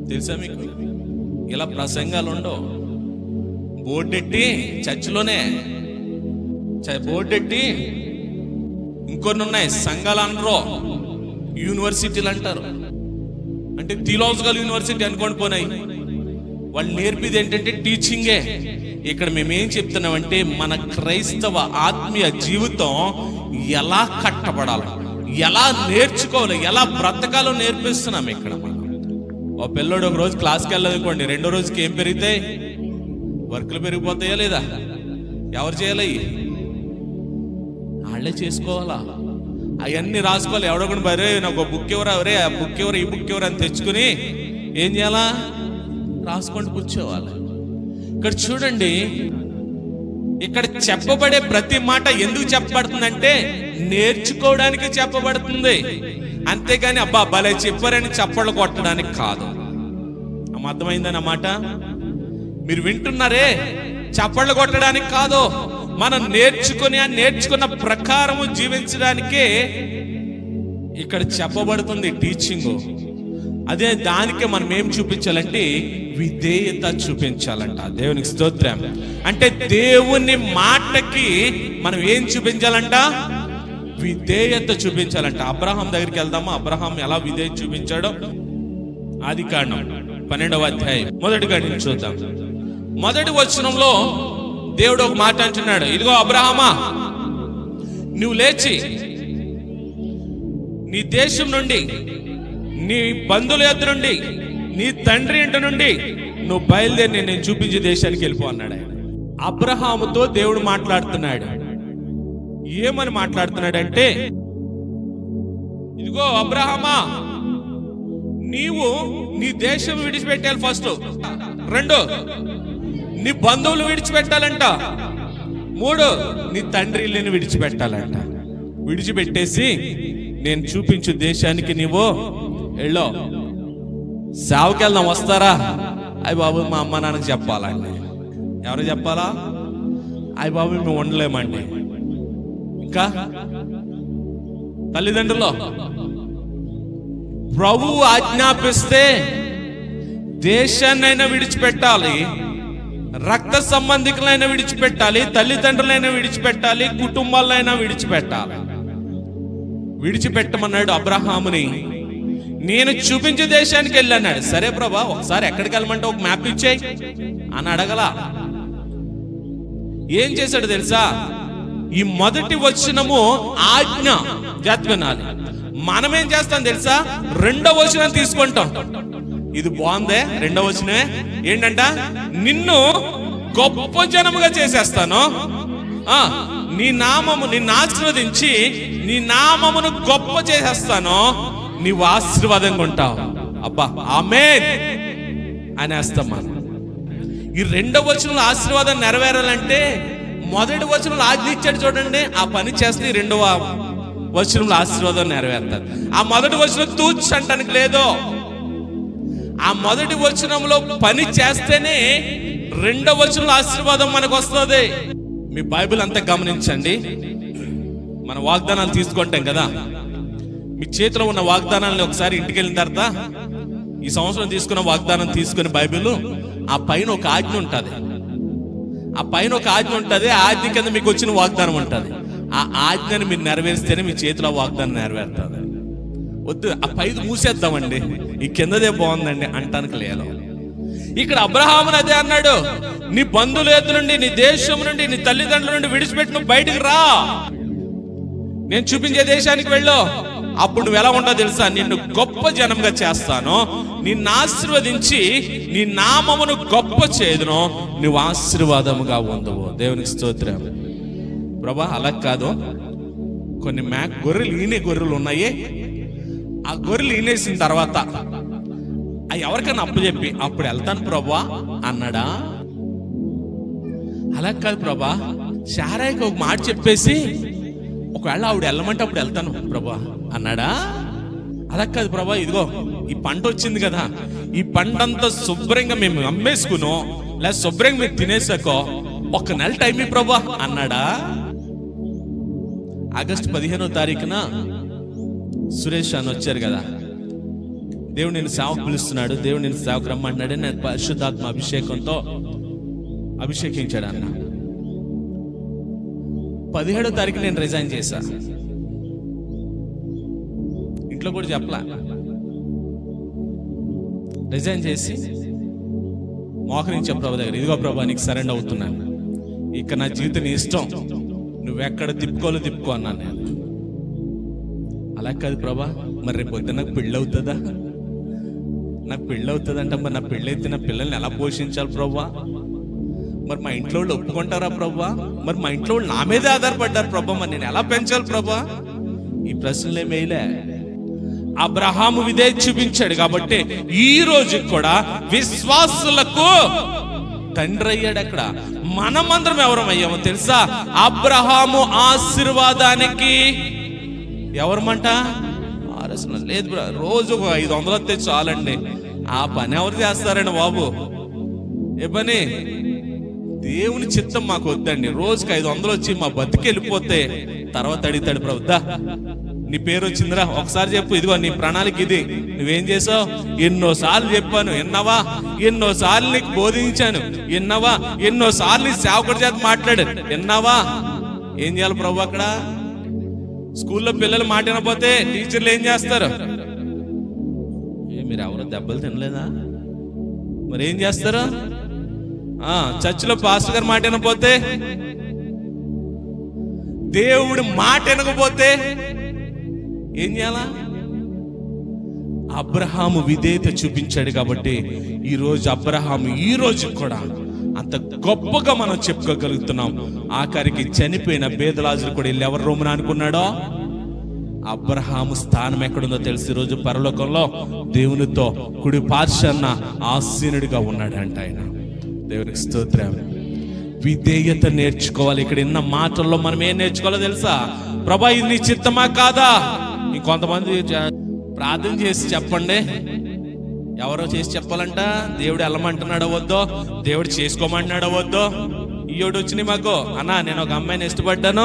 [SPEAKER 1] తెలుసా మీకు ఇలా ప్రసంగాలు ఉండవు బోర్డెట్టి చర్చిలోనే చ- బోర్డెట్టి ఇంకొన్ని ఉన్నాయి సంఘాలు అనరు యూనివర్సిటీలు అంటారు అంటే థిలాజికల్ యూనివర్సిటీ అనుకోండి పోనాయి వాళ్ళు నేర్పిది ఏంటంటే టీచింగే ఇక్కడ మేమేం చెప్తున్నామంటే మన క్రైస్తవ ఆత్మీయ జీవితం ఎలా కట్టబడాలి ఎలా నేర్చుకోవాలి ఎలా బ్రతకాలో నేర్పిస్తున్నాం ఇక్కడ మనం ఓ పిల్లోడు ఒక రోజు క్లాస్కి వెళ్ళదనుకోండి రెండో రోజుకి ఏం పెరిగితే వర్కులు పెరిగిపోతాయా లేదా ఎవరు చేయాలి అయ్యి? వాళ్ళే చేసుకోవాలా అవన్నీ రాసుకోవాలి ఎవడొకటి బరే నాకు బుక్ ఎవరు ఎవరే ఆ బుక్ ఎవరు ఈ బుక్ ఎవరు అని తెచ్చుకుని ఏం చేయాలా రాసుకుంటూ కూర్చోవాలి ఇక్కడ చూడండి ఇక్కడ చెప్పబడే ప్రతి మాట ఎందుకు చెప్పబడుతుందంటే నేర్చుకోవడానికి చెప్పబడుతుంది అంతేగాని అబ్బా భలే చెప్పారని చప్పట్లు కొట్టడానికి కాదు అమ్మ అర్థమైందని అన్నమాట మీరు వింటున్నారే చప్పట్లు కొట్టడానికి కాదు మనం నేర్చుకుని ఆ నేర్చుకున్న ప్రకారము జీవించడానికే ఇక్కడ చెప్పబడుతుంది టీచింగ్ అదే దానికే మనం ఏం చూపించాలంటే విధేయత చూపించాలంట దేవునికి స్తోత్రం అంటే దేవుని మాటకి మనం ఏం చూపించాలంట విధేయత చూపించాలంట అబ్రహాం దగ్గరికి వెళ్దామా అబ్రహాం ఎలా విధేయత చూపించాడో ఆది కాండం పన్నెండవ అధ్యాయం మొదటి గడిని చూద్దాం మొదటి వచనంలో దేవుడు ఒక మాట అంటున్నాడు ఇదిగో అబ్రహామా నువ్వు లేచి నీ దేశం నుండి నీ బంధువుల యొద్ద నుండి నీ తండ్రి ఇంటి నుండి నువ్వు బయలుదేరి నేను నేను చూపించే దేశానికి వెళ్ళిపో అన్నాడు ఆయన అబ్రహాముతో దేవుడు మాట్లాడుతున్నాడు ఏమని మాట్లాడుతున్నాడంటే ఇదిగో అబ్రహామా నీవు నీ దేశం విడిచిపెట్టాలి ఫస్ట్ రెండు నీ బంధువులు విడిచిపెట్టాలంట మూడు నీ తండ్రి ఇల్లుని విడిచిపెట్టాలంట విడిచిపెట్టేసి నేను చూపించు దేశానికి నీవు వెళ్ళో సేవకి వెళ్దాం వస్తారా అయ్య బాబు మా అమ్మ నాన్నకి చెప్పాలండి ఎవరు చెప్పాలా అయ్య బాబు మేము ఉండలేమండి ఇంకా తల్లిదండ్రులు ప్రభువు ఆజ్ఞాపిస్తే దేశాన్నైనా విడిచిపెట్టాలి రక్త సంబంధికులైనా విడిచిపెట్టాలి తల్లిదండ్రులైనా విడిచిపెట్టాలి కుటుంబాలైనా విడిచిపెట్టాలి విడిచిపెట్టమన్నాడు అబ్రహాముని నేను చూపించే దేశానికి వెళ్ళన్నాడు సరే ప్రభా ఒకసారి ఎక్కడికి వెళ్ళమంటే ఒక మ్యాప్ ఇచ్చేయి అని అడగలా ఏం చేశాడు తెలుసా ఈ మొదటి వచనము ఆజ్ఞ జాతి వినాలి మనం ఏం చేస్తాం తెలుసా రెండవ వచనం తీసుకుంటాం ఇది బాగుందే రెండవ వచనమే ఏంటంట నిన్ను గొప్ప జనముగా చేసేస్తాను ఆ నీ నామము నిన్ను ఆశీర్వదించి నీ నామమును గొప్ప చేసేస్తాను నీవు ఆశీర్వాదంగా ఉంటావు అబ్బా ఆమె అనేస్తాం మనం ఈ రెండవ వచనంలో ఆశీర్వాదం నెరవేరాలంటే మొదటి వచనంలో ఆజ్ఞ ఇచ్చాడు చూడండి ఆ పని చేస్తే ఈ రెండవ వచనంలో ఆశీర్వాదం నెరవేరుతారు ఆ మొదటి వచనం తూచ్ అంటానికి లేదు ఆ మొదటి వచనంలో పని చేస్తేనే రెండవ వచనంలో ఆశీర్వాదం మనకు వస్తుంది మీ బైబిల్ అంతా గమనించండి మన వాగ్దానాలు తీసుకుంటాం కదా మీ చేతిలో ఉన్న వాగ్దానాలను ఒకసారి ఇంటికి వెళ్ళిన తర్వాత ఈ సంవత్సరం తీసుకున్న వాగ్దానం తీసుకుని బైబిల్ ఆ పైన ఒక ఆజ్ఞ ఉంటుంది ఆ పైన ఒక ఆజ్ఞ ఉంటుంది ఆ ఆజ్ఞ కింద మీకు వచ్చిన వాగ్దానం ఉంటుంది ఆ ఆజ్ఞని మీరు నెరవేరిస్తేనే మీ చేతిలో వాగ్దానం నెరవేరుతుంది వద్దు ఆ పైది మూసేద్దామండి ఈ కిందదే బాగుందండి అంటానికి లేదు ఇక్కడ అబ్రహాముని అదే అన్నాడు నీ బంధువుల ఎద్దు నుండి నీ దేశం నుండి నీ తల్లిదండ్రుల నుండి విడిచిపెట్టి నువ్వు బయటికి రా నేను చూపించే దేశానికి వెళ్ళు అప్పుడు నువ్వు ఎలా ఉంటావు తెలుసా నిన్ను గొప్ప జనంగా చేస్తాను నిన్ను ఆశీర్వదించి నీ నామమును గొప్ప చేదును నువ్వు ఆశీర్వాదముగా ఉండవు దేవునికి స్తోత్రం ప్రభా అలా కాదు కొన్ని మ్యాక్ గొర్రెలు ఈనే గొర్రెలు ఉన్నాయి ఆ గొర్రెలు ఈనేసిన తర్వాత ఆ ఎవరికైనా అప్పు చెప్పి అప్పుడు వెళ్తాను ప్రభా అన్నాడా అలా కాదు ప్రభా శారాయికి ఒక మాట చెప్పేసి ఒకవేళ ఆవిడ వెళ్ళమంటే అప్పుడు వెళ్తాను ప్రభా అన్నాడా అలా కాదు ప్రభా ఇదిగో ఈ పంట వచ్చింది కదా ఈ పంట అంతా శుభ్రంగా మేము అమ్మేసుకునో లేదా శుభ్రంగా మీరు తినేసాకో ఒక నెల టైం ఈ ప్రభా అన్నాడా ఆగస్టు పదిహేనో తారీఖున సురేష్ అని వచ్చారు కదా దేవుడు నేను సేవకు పిలుస్తున్నాడు దేవుడు నేను సేవకు రమ్మన్నాడు నేను పరిశుద్ధాత్మ అభిషేకంతో అభిషేకించాడు అన్న పదిహేడో తారీఖు నేను రిజైన్ చేశా ఇంట్లో కూడా చెప్పలా రిజైన్ చేసి మోకరించే ప్రభు దగ్గర ఇదిగో ప్రభా నీకు సరెండర్ అవుతున్నాను ఇక నా జీవితం నీ ఇష్టం నువ్వెక్కడ తిప్పుకోలో తిప్పుకో అన్నాను నేను అలా కాదు ప్రభా మరి రేపు పొద్దున్న నాకు పెళ్ళి అవుతుందా నాకు పెళ్ళి అవుతుందంటే మరి నా పెళ్ళి అయితే నా పిల్లల్ని ఎలా పోషించాలి ప్రభా మరి మా ఇంట్లో వాళ్ళు ఒప్పుకుంటారా ప్రభా మరి మా ఇంట్లో వాళ్ళు నా మీదే ఆధారపడ్డారు ప్రభా మరి నేను ఎలా పెంచాలి ప్రభా ఈ ప్రశ్నలు ఏమేలే అబ్రహాము విధే చూపించాడు కాబట్టి ఈ రోజు కూడా విశ్వాసులకు తండ్రి అయ్యాడు అక్కడ మనమందరం ఎవరం అయ్యామో తెలుసా అబ్రహాము ఆశీర్వాదానికి ఎవరమంట ఆరసన లేదు బ్రా రోజు ఒక ఐదు వందలు వస్తే చాలండి ఆ పని ఎవరు చేస్తారండి బాబు ఏ పని దేవుని చిత్తం మాకు వద్దండి రోజుకి ఐదు వందలు వచ్చి మా బతికి వెళ్ళిపోతే తర్వాత అడుగుతాడు ప్రభు దా నీ పేరు వచ్చిందిరా ఒకసారి చెప్పు ఇదిగో నీ ప్రణాళిక ఇది నువ్వేం చేసావు ఎన్నో సార్లు చెప్పాను ఎన్నవా ఎన్నో సార్లు నీకు బోధించాను ఎన్నవా ఎన్నో సార్లు నీ సేవకుడి చేత మాట్లాడాను ఎన్నావా ఏం చేయాలి ప్రభు అక్కడ స్కూల్లో పిల్లలు మాట వినపోతే టీచర్లు ఏం చేస్తారు ఏ మీరు ఎవరో దెబ్బలు తినలేదా మరి ఏం చేస్తారు ఆ చర్చిలో పాస్టర్ గారు మాట వినపోతే దేవుడి మాట వినకపోతే ఏం చేయాలా అబ్రహాము విధేయత చూపించాడు కాబట్టి ఈ రోజు అబ్రహాము ఈ రోజు కూడా అంత గొప్పగా మనం చెప్పుకోగలుగుతున్నాం ఆఖరికి చనిపోయిన బేదలాజులు కూడా వెళ్ళి ఎవరు రోమన అనుకున్నాడో అబ్రహాము స్థానం ఎక్కడుందో తెలిసి ఈ రోజు పరలోకంలో దేవునితో కుడి పార్శ్వన్న ఆసీనుడిగా ఉన్నాడంట ఆయన దేవునికి స్తోత్రం విధేయత నేర్చుకోవాలి ఇక్కడ ఇన్న మాటల్లో మనం ఏం నేర్చుకోవాలో తెలుసా ప్రభా ఇది నీ చిత్తమా కాదా ఇంకొంతమంది జ- ప్రార్థన చేసి చెప్పండి ఎవరో చేసి చెప్పాలంట దేవుడు వెళ్ళమంటున్నాడో వద్దో దేవుడు చేసుకోమంటున్నాడో వద్దో ఈయోడు వచ్చినాయి మాకు అన్నా నేను ఒక అమ్మాయిని ఇష్టపడ్డాను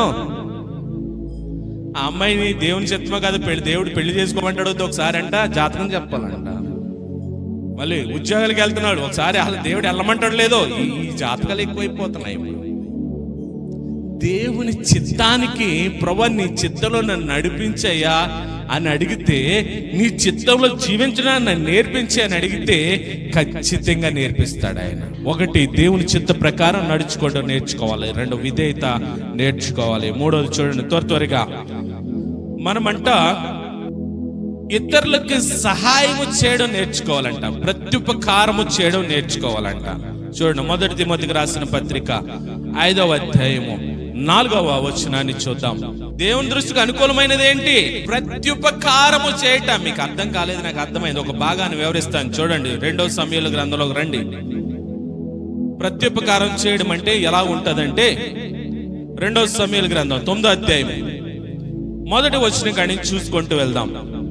[SPEAKER 1] ఆ అమ్మాయిని దేవుని చిత్తమా కాదు పెళ్లి దేవుడు పెళ్లి చేసుకోమంటాడు వద్దు ఒకసారి అంట జాతకం చెప్పాలంట మళ్ళీ ఉద్యోగాలకు వెళ్తున్నాడు ఒకసారి అసలు దేవుడు వెళ్ళమంటాడు లేదో ఈ ఈ జాతకాలు ఎక్కువైపోతున్నాయి ఇప్పుడు. దేవుని చిత్తానికి ప్రభు నీ చిత్తంలో నన్ను నడిపించయ్యా అని అడిగితే నీ చిత్తంలో జీవించడానికి నన్ను నేర్పించి అని అడిగితే ఖచ్చితంగా నేర్పిస్తాడు ఆయన ఒకటి దేవుని చిత్త ప్రకారం నడుచుకోవడం నేర్చుకోవాలి రెండు విధేయత నేర్చుకోవాలి మూడోది చూడండి త్వర త్వరగా మనమంట ఇతరులకి సహాయము చేయడం నేర్చుకోవాలంట ప్రత్యుపకారము చేయడం నేర్చుకోవాలంట చూడండి మొదటి తిమోతికి రాసిన పత్రిక ఐదవ అధ్యాయము నాలుగవ వచనాన్ని చూద్దాం దేవుని దృష్టికి అనుకూలమైనది ఏంటి ప్రత్యుపకారము చేయటం మీకు అర్థం కాలేదు నాకు అర్థమైంది ఒక భాగాన్ని వివరిస్తాను చూడండి రెండో సమయాల గ్రంథంలోకి రండి ప్రత్యుపకారం చేయడం అంటే ఎలా ఉంటదంటే రెండో సమయాల గ్రంథం తొమ్మిదో అధ్యాయం మొదటి వచ్చిన కాడి చూసుకుంటూ వెళ్దాం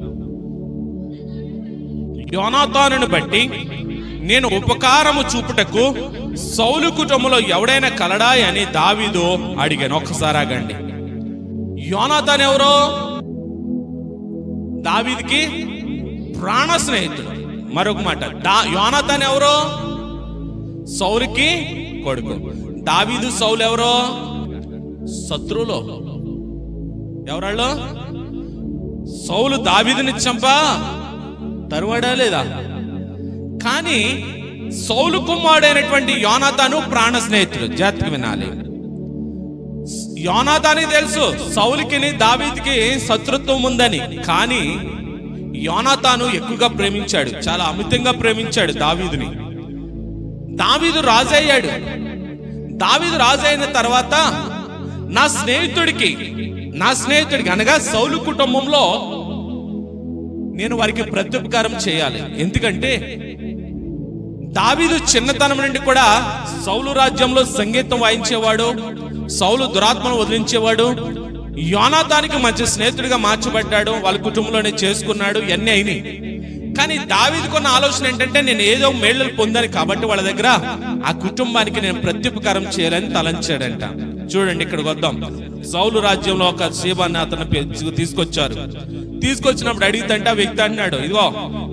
[SPEAKER 1] యోనాతానుని బట్టి నేను ఉపకారము చూపుటకు సౌలు కుటుంబంలో ఎవడైనా కలడా అని దావీదు అడిగాను ఒక్కసారి ఆగండి యోనాతాన్ ఎవరో దావీదికి ప్రాణ స్నేహితుడు మరొక మాట దా యోనాతాన్ ఎవరో సౌలుకి కొడుకు దావీదు సౌలు ఎవరో శత్రువులో ఎవరాళ్ళు సౌలు దావీదుని చంపా తరువాడా లేదా కానీ సౌలు కుమారుడైనటువంటి యోనాతాను ప్రాణ స్నేహితుడు జాతికి వినాలి యోనాతానికి తెలుసు సౌలుకి దావీదికి శత్రుత్వం ఉందని కానీ యోనాతాను ఎక్కువగా ప్రేమించాడు చాలా అమితంగా ప్రేమించాడు దావీదుని దావీదు రాజయ్యాడు దావీదు రాజైన తర్వాత నా స్నేహితుడికి నా స్నేహితుడికి అనగా సౌలు కుటుంబంలో నేను వారికి ప్రత్యుపకారం చేయాలి ఎందుకంటే దావీదు చిన్నతనం నుండి కూడా సౌలు రాజ్యంలో సంగీతం వాయించేవాడు సౌలు దురాత్మను వదిలించేవాడు యోనాతానికి మంచి స్నేహితుడిగా మార్చబడ్డాడు వాళ్ళ కుటుంబంలోనే చేసుకున్నాడు ఇవన్నీ అయినాయి కానీ దావీదుకున్న ఆలోచన ఏంటంటే నేను ఏదో మేళ్లు పొందాను కాబట్టి వాళ్ళ దగ్గర ఆ కుటుంబానికి నేను ప్రత్యుపకారం చేయాలని తలంచాడంట చూడండి ఇక్కడికి వద్దాం సౌలు రాజ్యంలో ఒక శీబాన్ని అతను పె- తీసుకొచ్చారు తీసుకొచ్చినప్పుడు అడిగితే ఆ వ్యక్తి అన్నాడు ఇదిగో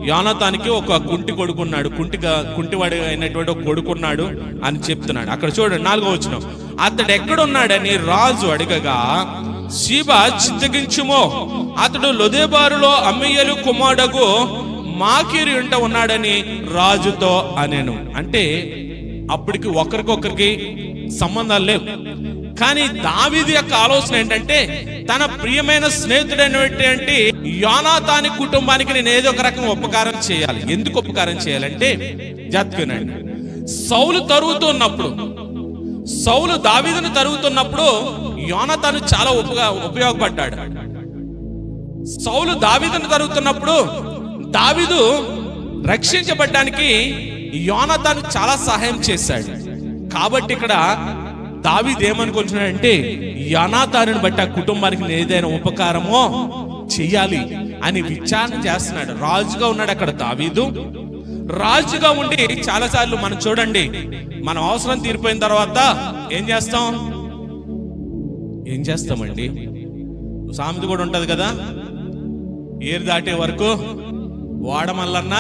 [SPEAKER 1] యోనతానికి ఒక కుంటి కొడుకున్నాడు కుంటిగా కుంటివాడి అయినటువంటి ఒక కొడుకున్నాడు అని చెప్తున్నాడు అక్కడ చూడండి నాలుగో వచ్చిన అతడు ఎక్కడున్నాడని రాజు అడగగా శివ చిత్తగించుమో అతడు లొదేబారులో అమ్మయ్యలు కుమారుడగు మాకీరి ఉంట ఉన్నాడని రాజుతో అనేను అంటే అప్పటికి ఒకరికొకరికి సంబంధాలు లేవు కానీ దావీదు యొక్క ఆలోచన ఏంటంటే తన ప్రియమైన స్నేహితుడైనటువంటి యోనాతాని కుటుంబానికి నేను ఏదో ఒక రకం ఉపకారం చేయాలి ఎందుకు ఉపకారం చేయాలంటే జాతకనండి సౌలు తరుగుతున్నప్పుడు సౌలు దావీదును తరుగుతున్నప్పుడు యోనతాను చాలా ఉపగా ఉపయోగపడ్డాడు సౌలు దావీదును తరుగుతున్నప్పుడు దావీదు రక్షించబడ్డానికి యోనతాను చాలా సహాయం చేశాడు కాబట్టి ఇక్కడ దావీదు ఏమనుకుంటున్నాడంటే యోనాతానుని బట్టి ఆ కుటుంబానికి నేను ఏదైనా ఉపకారమో చెయ్యాలి అని విచారణ చేస్తున్నాడు రాజుగా ఉన్నాడు అక్కడ దావీదు రాజుగా ఉండి చాలా సార్లు మనం చూడండి మన అవసరం తీరిపోయిన తర్వాత ఏం చేస్తాం ఏం చేస్తామండి సామెత కూడా ఉంటది కదా ఏరు దాటే వరకు వాడమల్లన్న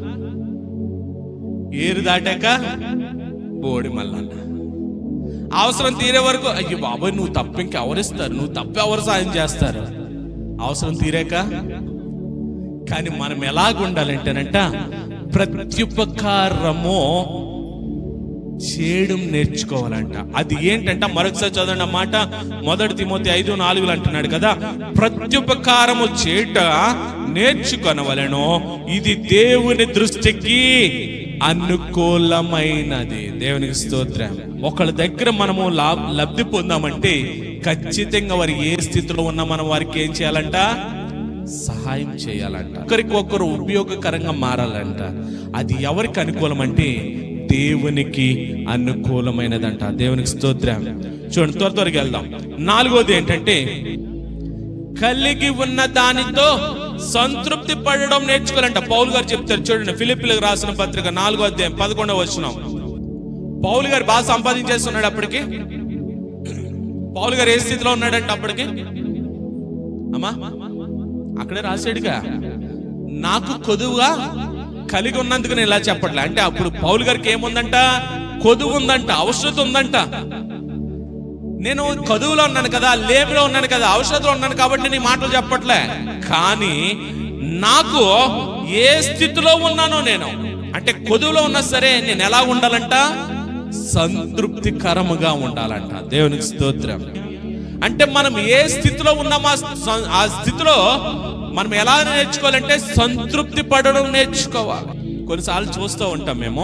[SPEAKER 1] ఏరు దాటాక బోడి మల్లన్న అవసరం తీరే వరకు అయ్యో బాబాయ్ నువ్వు తప్ప ఇంకెవరిస్తారు నువ్వు తప్ప ఎవరు సాయం చేస్తారు అవసరం తీరాక కానీ మనం ఎలాగుండాలంటేనంట ప్రత్యుపకారము చేయడం నేర్చుకోవాలంట అది ఏంటంట మరొకసారి చదవండి ఆ మాట మొదటి తిమోతి ఐదు నాలుగులు అంటున్నాడు కదా ప్రత్యుపకారము చేట నేర్చుకొనవలెను ఇది దేవుని దృష్టికి అనుకూలమైనది దేవునికి స్తోత్రం ఒకళ్ళ దగ్గర మనము లా- లబ్ధి పొందామంటే ఖచ్చితంగా వారు ఏ స్థితిలో ఉన్నా మనం వారికి ఏం చేయాలంట సహాయం చేయాలంట ఒకరికి ఒకరు ఉపయోగకరంగా మారాలంట అది ఎవరికి అనుకూలం అంటే దేవునికి అనుకూలమైనదంట దేవునికి స్తోత్రం చూడండి త్వర త్వరగా వెళ్దాం నాలుగోది ఏంటంటే కలిగి ఉన్న దానితో సంతృప్తి పడడం నేర్చుకోవాలంట పౌలు గారు చెప్తారు చూడండి ఫిలిపిలకు రాసిన పత్రిక నాలుగో అధ్యాయం పదకొండవ వచ్చినాం పౌలు గారు బాగా సంపాదించేస్తున్నాడు అప్పటికి పౌలు గారు ఏ స్థితిలో ఉన్నాడంటే అప్పటికి అమ్మా అక్కడే రాశాడుగా నాకు కొదువుగా కలిగి ఉన్నందుకు నేను ఇలా చెప్పట్లే అంటే అప్పుడు పౌలు గారికి ఏముందంట కొదువు ఉందంట అవసరం ఉందంట నేను కదువులో ఉన్నాను కదా లేమిలో ఉన్నాను కదా ఔషధంలో ఉన్నాను కాబట్టి నేను ఈ మాటలు చెప్పట్లే కానీ నాకు ఏ స్థితిలో ఉన్నానో నేను అంటే కొదువులో ఉన్నా సరే నేను ఎలా ఉండాలంట సంతృప్తికరముగా ఉండాలంట దేవునికి స్తోత్రం అంటే మనం ఏ స్థితిలో ఉన్నామో ఆ స- ఆ స్థితిలో మనం ఎలా నేర్చుకోవాలంటే సంతృప్తి పడడం నేర్చుకోవాలి కొన్నిసార్లు చూస్తూ ఉంటాం మేము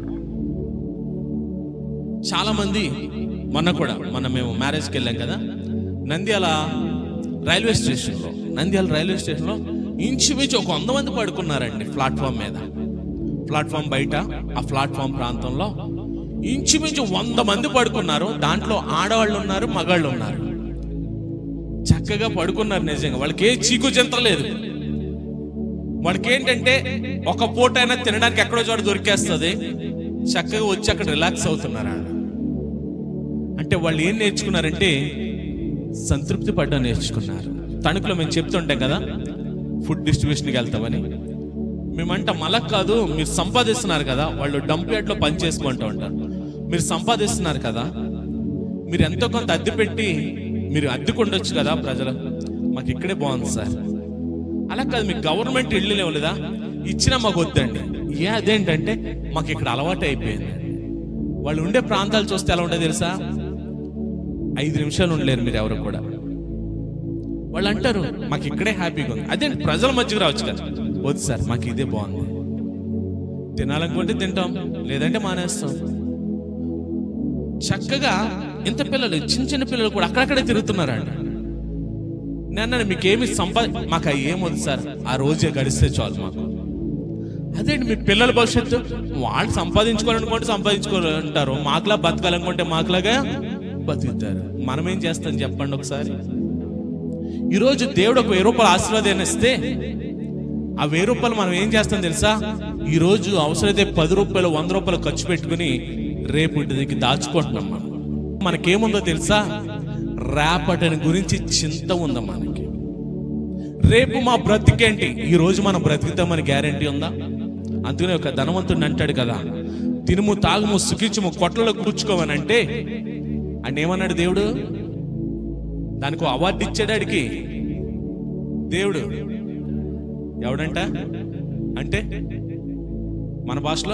[SPEAKER 1] చాలా మంది మొన్న కూడా మొన్న మేము మ్యారేజ్కి వెళ్ళాం కదా నంద్యాల రైల్వే స్టేషన్లో నంద్యాల రైల్వే స్టేషన్లో ఇంచుమించు ఒక వంద మంది పడుకున్నారండి ప్లాట్ఫామ్ మీద ప్లాట్ఫామ్ బయట ఆ ప్లాట్ఫామ్ ప్రాంతంలో ఇంచుమించు వంద మంది పడుకున్నారు దాంట్లో ఆడవాళ్ళు ఉన్నారు మగాళ్ళు ఉన్నారు చక్కగా పడుకున్నారు నిజంగా వాళ్ళకి ఏ చీకు చింత లేదు వాళ్ళకి ఏంటంటే ఒక పూట అయినా తినడానికి ఎక్కడో చోట దొరికేస్తుంది చక్కగా వచ్చి అక్కడ రిలాక్స్ అవుతున్నారు వాళ్ళు అంటే వాళ్ళు ఏం నేర్చుకున్నారంటే సంతృప్తి పడ్డం నేర్చుకున్నారు తణుకులో మేము చెప్తుంటాం కదా ఫుడ్ డిస్ట్రిబ్యూషన్కి వెళ్తామని మేమంట మలక్ కాదు మీరు సంపాదిస్తున్నారు కదా వాళ్ళు డంప్ యార్డ్లో పని చేసుకుంటూ ఉంటారు మీరు సంపాదిస్తున్నారు కదా మీరు ఎంతో కొంత అద్దె పెట్టి మీరు అద్దెకుండొచ్చు కదా ప్రజలు మాకు ఇక్కడే బాగుంది సార్ అలా కాదు మీకు గవర్నమెంట్ ఇల్లు లేవులేదా ఇచ్చినా మాకు వద్దండి ఏ అదేంటంటే మాకు ఇక్కడ అలవాటు అయిపోయింది వాళ్ళు ఉండే ప్రాంతాలు చూస్తే ఎలా ఉంటుందో తెలుసా ఐదు నిమిషాలు ఉండలేరు మీరు ఎవరు కూడా వాళ్ళు అంటారు మాకు ఇక్కడే హ్యాపీగా ఉంది అదే ప్రజల మధ్యకి రావచ్చు కదా వద్దు సార్ మాకు ఇదే బాగుంది తినాలనుకుంటే తింటాం లేదంటే మానేస్తాం చక్కగా ఇంత పిల్లలు చిన్న చిన్న పిల్లలు కూడా అక్కడక్కడే తిరుగుతున్నారండి నేను మీకు ఏమి సంపా మాకు అవి ఏమొద్దు సార్ ఆ రోజే గడిస్తే చాలు మాకు అదేంటి మీ పిల్లల భవిష్యత్తు వాళ్ళు సంపాదించుకోవాలనుకుంటే సంపాదించుకోవాలంటారు మాకులా బతకాలనుకుంటే మాకులాగా బతుకుతారు మనం ఏం చేస్తాం చెప్పండి ఒకసారి ఈరోజు దేవుడు ఒక వెయ్యి రూపాయలు ఆశీర్వాదాన్ని ఇస్తే ఆ వెయ్యి రూపాయలు మనం ఏం చేస్తాం తెలుసా ఈ రోజు అవసరమైతే పది రూపాయలు వంద రూపాయలు ఖర్చు పెట్టుకుని రేపు ఇంటికి దాచుకుంటున్నాం మనం మనకేముందో తెలుసా రేపటిని గురించి చింత ఉందా మనకి రేపు మా బ్రతికేంటి ఈ రోజు మనం బ్రతుకుతామని గ్యారంటీ ఉందా అందుకనే ఒక ధనవంతుడిని అంటాడు కదా తినుము తాగుము సుఖించుము కొట్లలో కూర్చుకోమని అంటే ఆయన ఏమన్నాడు దేవుడు దానికి అవార్డు ఇచ్చాడు ఆడికి దేవుడు ఎవడంట అంటే మన భాషలో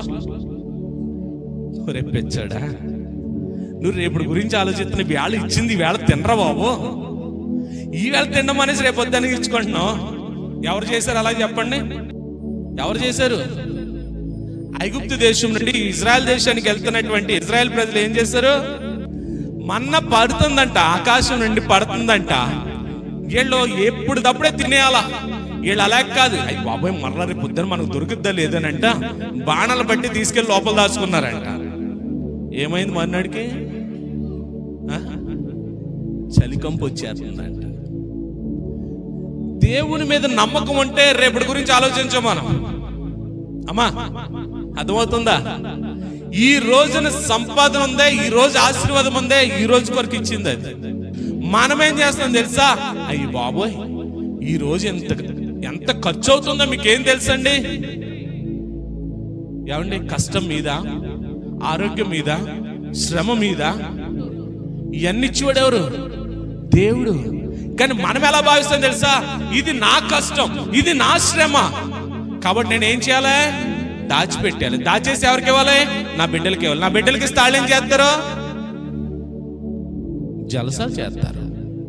[SPEAKER 1] రేపెచ్చాడా నువ్వు రేపటి గురించి ఆలోచిస్తున్న వేళ ఇచ్చింది ఈ వేళ తినరా బాబు ఈ వేళ తినడం అనేసి రేపు వద్దని ఇచ్చుకుంటున్నావు ఎవరు చేశారు అలా చెప్పండి ఎవరు చేశారు ఐగుప్తు దేశం నుండి ఇజ్రాయెల్ దేశానికి వెళ్తున్నటువంటి ఇజ్రాయెల్ ప్రజలు ఏం చేశారు మన్న పడుతుందంట ఆకాశం నుండి పడుతుందంట వీళ్ళు ఎప్పుడు తప్పుడే తినేయాలా వీళ్ళు అలా కాదు అయ్యి బాబాయ్ మర్రా రేపు పొద్దున మనకు దొరుకుద్దా లేదనంట బాణాలు బట్టి తీసుకెళ్లి లోపల దాచుకున్నారంట ఏమైంది మర్నాడికి ఆ? చలికంపు వచ్చేస్తుందంట దేవుని మీద నమ్మకం ఉంటే రేపటి గురించి ఆలోచించాం మనం అమ్మా అర్థమవుతుందా ఈ రోజున సంపాదన ఉందే ఈ రోజు ఆశీర్వాదం ఉందే ఈ రోజు కొరకు ఇచ్చింది అది మనం ఏం చేస్తాం తెలుసా అయ్యి బాబోయ్ ఈ రోజు ఎంత ఎంత ఖర్చు అవుతుందో మీకేం తెలుసండి ఏమండి కష్టం మీద ఆరోగ్యం మీద శ్రమ మీద ఇవన్నీ ఇచ్చేవాడు ఎవరు దేవుడు కానీ మనం ఎలా భావిస్తాం తెలుసా ఇది నా కష్టం ఇది నా శ్రమ కాబట్టి నేను ఏం చేయాలి దాచిపెట్టాలి దాచేసి ఎవరికి ఇవ్వాలి నా బిడ్డలకి ఇవ్వాలి నా బిడ్డలకి ఇస్తే వాళ్ళు ఏం చేస్తారు జలసాలు చేస్తారు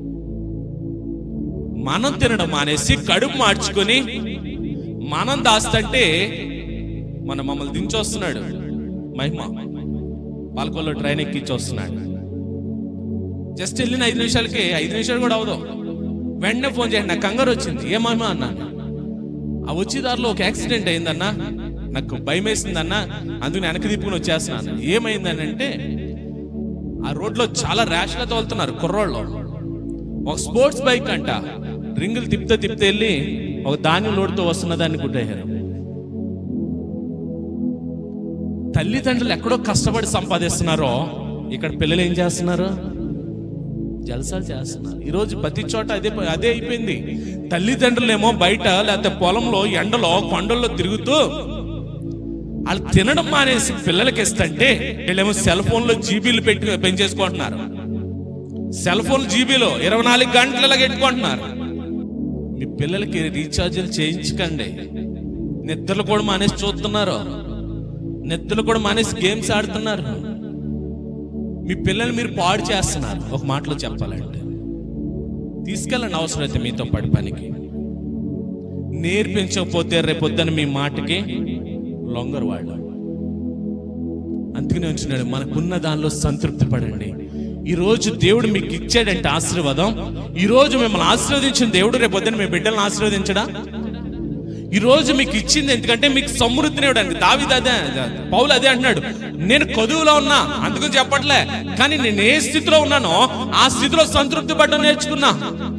[SPEAKER 1] మనం తినడం మానేసి కడుపు మార్చుకొని మనం దాస్తంటే మన మమ్మల్ని దించొస్తున్నాడు మహిమ పాలకొల్లో ట్రైన్ ఎక్కించి వస్తున్నాడు జస్ట్ వెళ్ళిన ఐదు నిమిషాలకి ఐదు నిమిషాలు కూడా అవదు వెంటనే ఫోన్ చేయండి నాకు కంగారు వచ్చింది ఏ మహిమ అన్నాను ఆ వచ్చే దారిలో ఒక యాక్సిడెంట్ అయిందన్నా నాకు భయం వేసిందన్నా అందుకు నేను వెనక్కి తిప్పుకుని వచ్చేస్తున్నాను ఏమైందని అంటే ఆ రోడ్లో చాలా ర్యాష్గా తోలుతున్నారు కుర్రోళ్ళు ఒక స్పోర్ట్స్ బైక్ అంట రింగులు తిప్పితే తిప్పితే వెళ్ళి ఒక ధాన్యం లోడుతో వస్తున్న దాన్ని గుడ్డయ్యారు తల్లిదండ్రులు ఎక్కడో కష్టపడి సంపాదిస్తున్నారో ఇక్కడ పిల్లలు ఏం చేస్తున్నారు జలసాలు చేస్తున్నారు ఈరోజు ప్రతి చోట అదే అదే అయిపోయింది తల్లిదండ్రులేమో బయట లేకపోతే పొలంలో ఎండలో కొండల్లో తిరుగుతూ వాళ్ళు తినడం మానేసి పిల్లలకి ఇస్తంటే వీళ్ళేమో సెల్ ఫోన్లో జీబీలు పెట్టి పెంచేసుకుంటున్నారు సెల్ ఫోన్ జీబీలో ఇరవై నాలుగు గంటలు పెట్టుకుంటున్నారు మీ పిల్లలకి రీఛార్జీలు చేయించకండి నిద్రలు కూడా మానేసి చూస్తున్నారు నిద్రలు కూడా మానేసి గేమ్స్ ఆడుతున్నారు మీ పిల్లల్ని మీరు పాడు చేస్తున్నారు ఒక మాటలో చెప్పాలంటే తీసుకెళ్ళండి అవసరమైతే మీతో పాటు పనికి నేర్పించకపోతే రేపొద్దున మీ మాటకి లొంగరు వాళ్ళు అందుకనే ఉంచున్నాడు మనకున్న దానిలో సంతృప్తి పడండి ఈ రోజు దేవుడు మీకు ఇచ్చాడంటే ఆశీర్వాదం ఈ రోజు మిమ్మల్ని ఆశీర్వదించిన దేవుడు రేపొద్దున మీ బిడ్డలను ఆశీర్వదించడా ఈ రోజు మీకు ఇచ్చింది ఎందుకంటే మీకు సమృద్ధిని ఇవ్వడానికి దావిది అదే పౌలు అదే అంటున్నాడు నేను కొదువులో ఉన్నా అందుకని చెప్పట్లే కానీ నేను ఏ స్థితిలో ఉన్నానో ఆ స్థితిలో సంతృప్తి పడడం నేర్చుకున్నా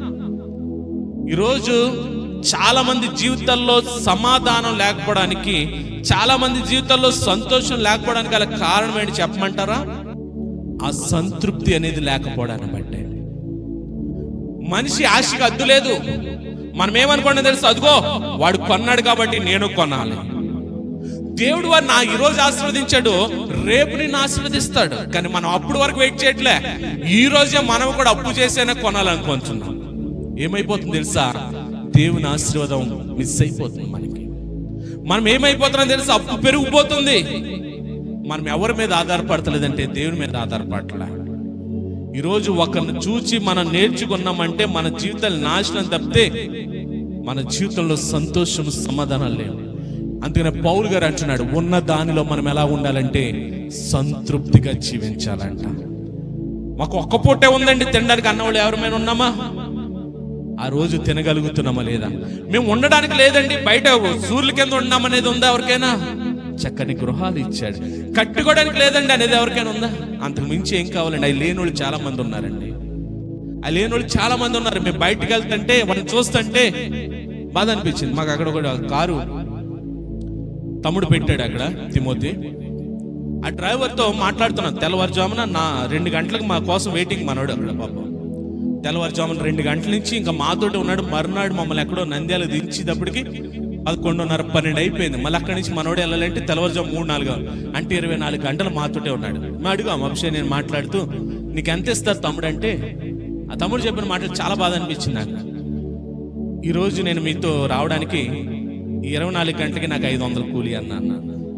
[SPEAKER 1] ఈరోజు చాలా మంది జీవితాల్లో సమాధానం లేకపోవడానికి చాలా మంది జీవితాల్లో సంతోషం లేకపోవడానికి గల కారణం ఏంటి చెప్పమంటారా ఆ సంతృప్తి అనేది లేకపోవడాన్ని బట్టే మనిషి ఆశకి అద్దు లేదు మనం ఏమనుకోండి తెలుసు అదిగో వాడు కొన్నాడు కాబట్టి నేను కొనాలి దేవుడు వారు నా ఈ రోజు ఆశీర్వదించాడు రేపు నిన్ను ఆశీర్వదిస్తాడు కానీ మనం అప్పుడు వరకు వెయిట్ చేయట్లే ఈ రోజే మనం కూడా అప్పు చేసైనా కొనాలనుకుంటున్నాం ఏమైపోతుంది తెలుసా దేవుని ఆశీర్వాదం మిస్ అయిపోతుంది మనకి మనం ఏమైపోతున్నాం తెలుసా అప్పు పెరిగిపోతుంది మనం ఎవరి మీద ఆధారపడతలేదంటే దేవుని మీద ఆధారపడలే ఈరోజు ఒకరిని చూచి మనం నేర్చుకున్నామంటే మన జీవితాలు నాశనం తప్పితే మన జీవితంలో సంతోషం సమాధానం లేవు అందుకనే పౌలు గారు అంటున్నాడు ఉన్న దానిలో మనం ఎలా ఉండాలంటే సంతృప్తిగా జీవించాలంట మాకు ఒక్క పూటే ఉందండి తినడానికి అన్నవాళ్ళు ఎవరిమైనా ఉన్నామా ఆ రోజు తినగలుగుతున్నామా లేదా మేము ఉండడానికి లేదండి బయట సూర్యుల కింద ఉన్నామనేది ఉందా ఎవరికైనా చక్కని గృహాలు ఇచ్చాడు కట్టుకోవడానికి లేదండి అనేది ఎవరికైనా ఉందా అంతకు మించి ఏం కావాలండి అవి లేనోళ్ళు చాలా మంది ఉన్నారండి ఆ లేనోళ్ళు చాలా మంది ఉన్నారు మేము బయటికి వెళ్తుంటే వాళ్ళని చూస్తుంటే బాధ అనిపించింది మాకు అక్కడ కూడా కారు తమ్ముడు పెట్టాడు అక్కడ తిమోతి ఆ డ్రైవర్తో మాట్లాడుతున్నాను తెల్లవారుజామున నా రెండు గంటలకు మా కోసం వెయిటింగ్ మనోడు అక్కడ పాపం తెల్లవారుజామున రెండు గంటల నుంచి ఇంకా మాతోటి ఉన్నాడు మరునాడు మమ్మల్ని ఎక్కడో నంద్యాల దించేటప్పటికి పదకొండున్నర పన్నెండు అయిపోయింది మళ్ళీ అక్కడి నుంచి మనోడు వెళ్ళాలంటే తెల్లవారుజాము మూడు నాలుగు అంటే ఇరవై నాలుగు గంటలు మాతోటే ఉన్నాడు మేము అడుగాం అభిషేక్ నేను మాట్లాడుతూ నీకు ఎంత ఇస్తారు తమ్ముడు అంటే ఆ తమ్ముడు చెప్పిన మాటలు చాలా బాధ అనిపించింది నాకు ఈరోజు నేను మీతో రావడానికి ఇరవై నాలుగు గంటలకి నాకు ఐదు వందల కూలి అన్నా అన్న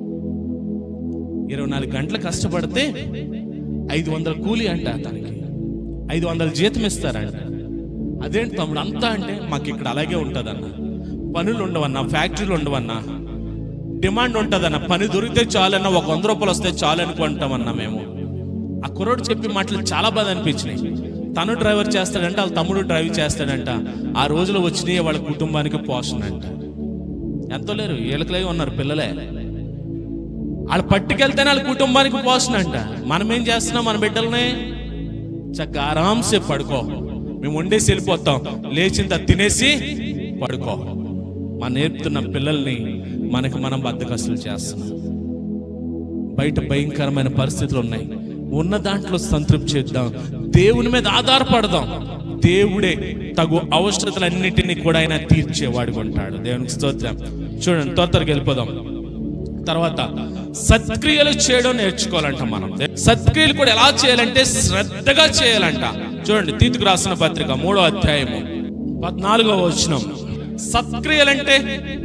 [SPEAKER 1] ఇరవై నాలుగు గంటలు కష్టపడితే ఐదు వందల కూలి అంట తనకి ఐదు వందల జీతం ఇస్తారంట అదేంటి తమ్ముడు అంతా అంటే మాకు ఇక్కడ అలాగే ఉంటుందన్న పనులు ఉండవన్నా ఫ్యాక్టరీలు ఉండవన్నా డిమాండ్ ఉంటుందన్న పని దొరికితే చాలన్నా ఒక వంద రూపాయలు వస్తే చాలు అనుకుంటామన్నా మేము ఆ కుర్రోడు చెప్పి మాటలు చాలా బాధ అనిపించినాయి తను డ్రైవర్ చేస్తాడంట వాళ్ళ తమ్ముడు డ్రైవ్ చేస్తాడంట ఆ రోజులు వచ్చినాయి వాళ్ళ కుటుంబానికి పోషణ అంట ఎంతో లేరు ఏళ్ళకలే ఉన్నారు పిల్లలే వాళ్ళు పట్టుకెళ్తేనే వాళ్ళ కుటుంబానికి పోషణ అంట మనం ఏం చేస్తున్నాం మన బిడ్డలనే చక్కగా ఆరాంసే పడుకో మేము వండేసి వెళ్ళిపోతాం లేచిన తర్వాత తినేసి పడుకో మన నేర్పుతున్న పిల్లల్ని మనకి మనం బద్దకస్తులు చేస్తున్నాం బయట భయంకరమైన పరిస్థితులు ఉన్నాయి ఉన్న దాంట్లో సంతృప్తి చేద్దాం దేవుని మీద ఆధారపడదాం దేవుడే తగు అవసరతలన్నిటినీ కూడా ఆయన తీర్చేవాడు ఉంటాడు దేవునికి స్తోత్రం చూడండి త్వర త్వరగా వెళ్ళిపోదాం తర్వాత సత్క్రియలు చేయడం నేర్చుకోవాలంట మనం సత్క్రియలు కూడా ఎలా చేయాలంటే శ్రద్ధగా చేయాలంట చూడండి తీతుకు రాసిన పత్రిక మూడో అధ్యాయము పద్నాలుగో వచనం సత్క్రియలంటే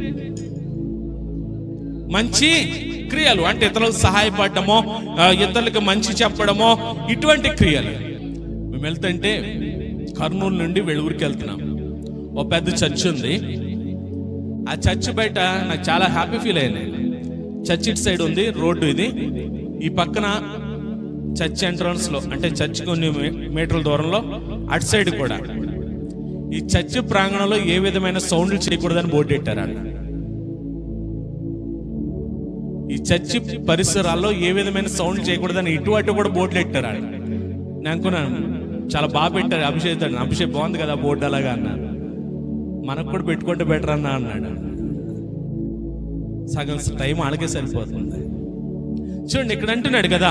[SPEAKER 1] మంచి క్రియలు అంటే ఇతరులకు సహాయపడటమో ఆ, ఇతరులకు మంచి చెప్పడమో ఇటువంటి క్రియలు మేము వెళ్తుంటే కర్నూలు నుండి వెలుగురికి వెళ్తున్నాం ఓ పెద్ద చర్చ్ ఉంది ఆ చర్చ్ బయట నాకు చాలా హ్యాపీ ఫీల్ అయ్యింది చర్చ్ ఇటు సైడ్ ఉంది రోడ్డు ఇది ఈ పక్కన చర్చ్ ఎంట్రన్స్ లో అంటే చర్చ్ కొన్ని మీ- మీటర్ల దూరంలో అటు సైడ్ కూడా ఈ చర్చ్ ప్రాంగణంలో ఏ విధమైన సౌండ్లు చేయకూడదని బోర్డు పెట్టారు అన్న ఈ చర్చి పరిసరాల్లో ఏ విధమైన సౌండ్ చేయకూడదని ఇటు అటు కూడా బోర్డులు పెట్టారు ఆడ. నేను అనుకున్నాను చాలా బాగా పెట్టారు అభిషేక్ అని అభిషేక్ బాగుంది కదా బోర్డు అలాగా అన్నాను మనకు కూడా పెట్టుకుంటే బెటర్ అన్నా అన్నాడు సగం టైం ఆడకే సరిపోతుంది చూడండి ఇక్కడ అంటున్నాడు కదా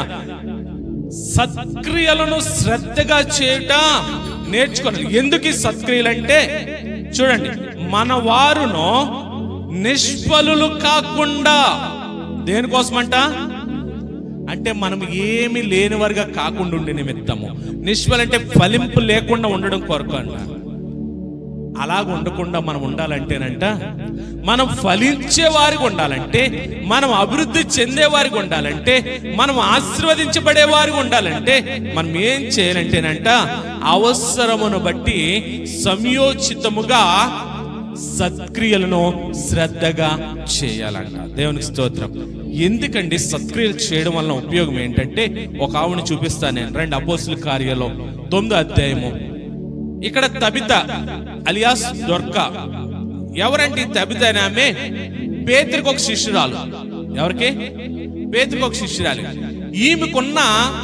[SPEAKER 1] సత్క్రియలను శ్రద్ధగా చేయుట నేర్చుకోండి ఎందుకు ఈ సత్క్రియలు అంటే చూడండి మన వారును నిష్ఫలులు కాకుండా దేనికోసమంట అంటే మనం ఏమి లేని వారిగా కాకుండా ఉండే నిమిత్తము నిష్ఫలు అంటే ఫలింపు లేకుండా ఉండడం కొరకు అన్న అలాగ ఉండకుండా మనం ఉండాలంటేనంట మనం ఫలించే వారికి ఉండాలంటే మనం అభివృద్ధి చెందే వారికి ఉండాలంటే మనం ఆశీర్వదించబడే వారికి ఉండాలంటే మనం ఏం చేయాలంటేనంట అవసరమును బట్టి సంయోచితముగా సత్క్రియలను శ్రద్ధగా చేయాలంట దేవునికి స్తోత్రం ఎందుకండి సత్క్రియలు చేయడం వలన ఉపయోగం ఏంటంటే ఒక ఆవుని చూపిస్తాను నేను రెండు అపోసుల కార్యాలో తొమ్మిదో అధ్యాయము ఇక్కడ తబిత అలియాస్ దొర్క ఎవరంటే ఈ తబిత అనే ఆమె పేతురికి ఒక శిష్యురాలు ఎవరికి పేతురికి ఒక శిష్యురాలు ఈమెకున్న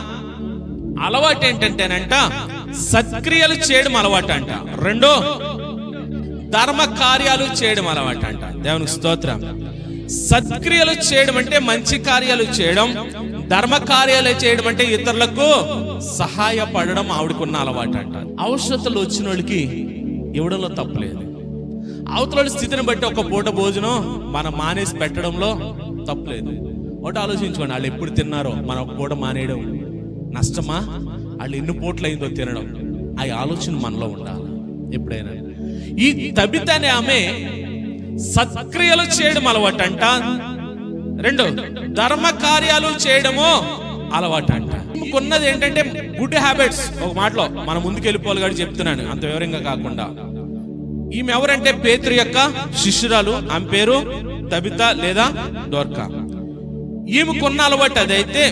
[SPEAKER 1] అలవాటు ఏంటంటేనంట సత్క్రియలు చేయడం అలవాటు అంట రెండో ధర్మ కార్యాలు చేయడం అలవాటు అంట దేవునికి స్తోత్రం సత్క్రియలు చేయడం అంటే మంచి కార్యాలు చేయడం ధర్మ కార్యాలు చేయడం అంటే ఇతరులకు సహాయపడడం ఆవిడకున్న అలవాటు అంట అవసరతలు వచ్చిన వాళ్ళకి ఇవ్వడంలో తప్పులేదు అవతల స్థితిని బట్టి ఒక పూట భోజనం మనం మానేసి పెట్టడంలో తప్పులేదు ఒకటి ఆలోచించుకోండి వాళ్ళు ఎప్పుడు తిన్నారో మనం ఒక పూట మానేయడం నష్టమా వాళ్ళు ఎన్ని పూటలు అయిందో తినడం ఆ ఆలోచన మనలో ఉండాలి ఎప్పుడైనా ఈ తబిత అనే ఆమె సత్క్రియలు చేయడం అలవాటంట రెండు ధర్మ కార్యాలు చేయడము అలవాటంట కొన్నది ఏంటంటే గుడ్ హ్యాబిట్స్ ఒక మాటలో మన ముందుకు వెళ్ళిపోవాలి కాబట్టి చెప్తున్నాను అంత వివరంగా కాకుండా ఈమె ఎవరంటే పేతురు యొక్క శిష్యురాలు ఆమె పేరు తబిత లేదా డోర్కా ఈమెకున్న అలవాటు అదైతే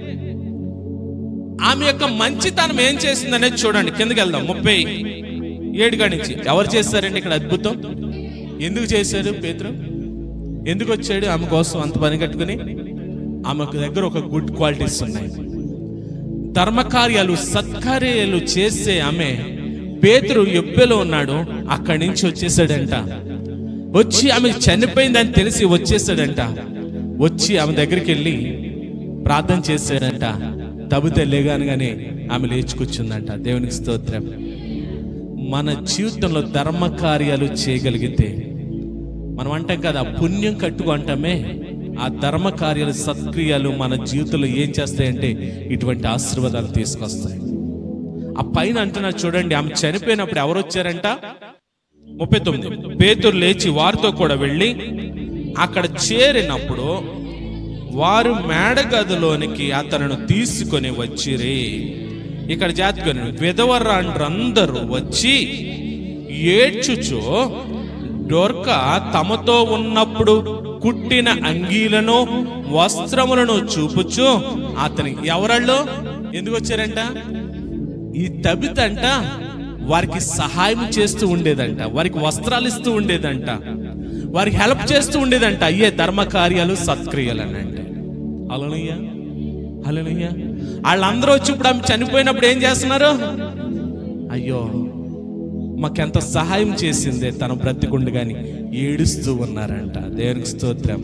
[SPEAKER 1] ఆమె యొక్క మంచితనం ఏం చేసిందనేది చూడండి కిందకి వెళ్దాం ముప్పై ఏడు కాడి నుంచి ఎవరు చేస్తారండి ఇక్కడ అద్భుతం ఎందుకు చేశారు పేతురు ఎందుకు వచ్చాడు ఆమె కోసం అంత పని కట్టుకుని ఆమెకు దగ్గర ఒక గుడ్ క్వాలిటీస్ ఉన్నాయి ధర్మకార్యాలు సత్కార్యాలు చేసే ఆమె పేతురు ఎబ్బెలో ఉన్నాడు అక్కడి నుంచి వచ్చేసాడంట వచ్చి ఆమె చనిపోయిందని తెలిసి వచ్చేసాడంట వచ్చి ఆమె దగ్గరికి వెళ్ళి ప్రార్థన చేశాడంట తబిత లేగానగానే ఆమె లేచి కూర్చుందంట దేవునికి స్తోత్రం మన జీవితంలో ధర్మ కార్యాలు చేయగలిగితే మనం అంటాం కదా పుణ్యం కట్టుకు అంటామే ఆ ధర్మ కార్యాలు సత్క్రియాలు మన జీవితంలో ఏం చేస్తాయంటే ఇటువంటి ఆశీర్వాదాలు తీసుకొస్తాయి ఆ పైన అంటున్నా చూడండి ఆమె చనిపోయినప్పుడు ఎవరు వచ్చారంట ముప్పై తొమ్మిది పేతురు లేచి వారితో కూడా వెళ్ళి అక్కడ చేరినప్పుడు వారు మేడగదిలోనికి అతను తీసుకొని వచ్చిరి ఇక్కడ జాతికొని విధవరాండ్రందరూ వచ్చి ఏడ్చుచు డొర్క తమతో ఉన్నప్పుడు కుట్టిన అంగీలను వస్త్రములను చూపుచు అతని ఎవరళ్ళు ఎందుకు వచ్చారంట ఈ తబితంట వారికి సహాయం చేస్తూ ఉండేదంట వారికి వస్త్రాలు ఇస్తూ ఉండేదంట వారికి హెల్ప్ చేస్తూ ఉండేదంట అయ్యే ధర్మ కార్యాలు సత్క్రియలు అని అంటే అలనయ్య అలనయ్య వాళ్ళందరూ వచ్చి ఇప్పుడు ఆమె చనిపోయినప్పుడు ఏం చేస్తున్నారు అయ్యో మాకెంత సహాయం చేసిందే తన బ్రతికుండు గాని ఏడుస్తూ ఉన్నారంట దేవునికి స్తోత్రం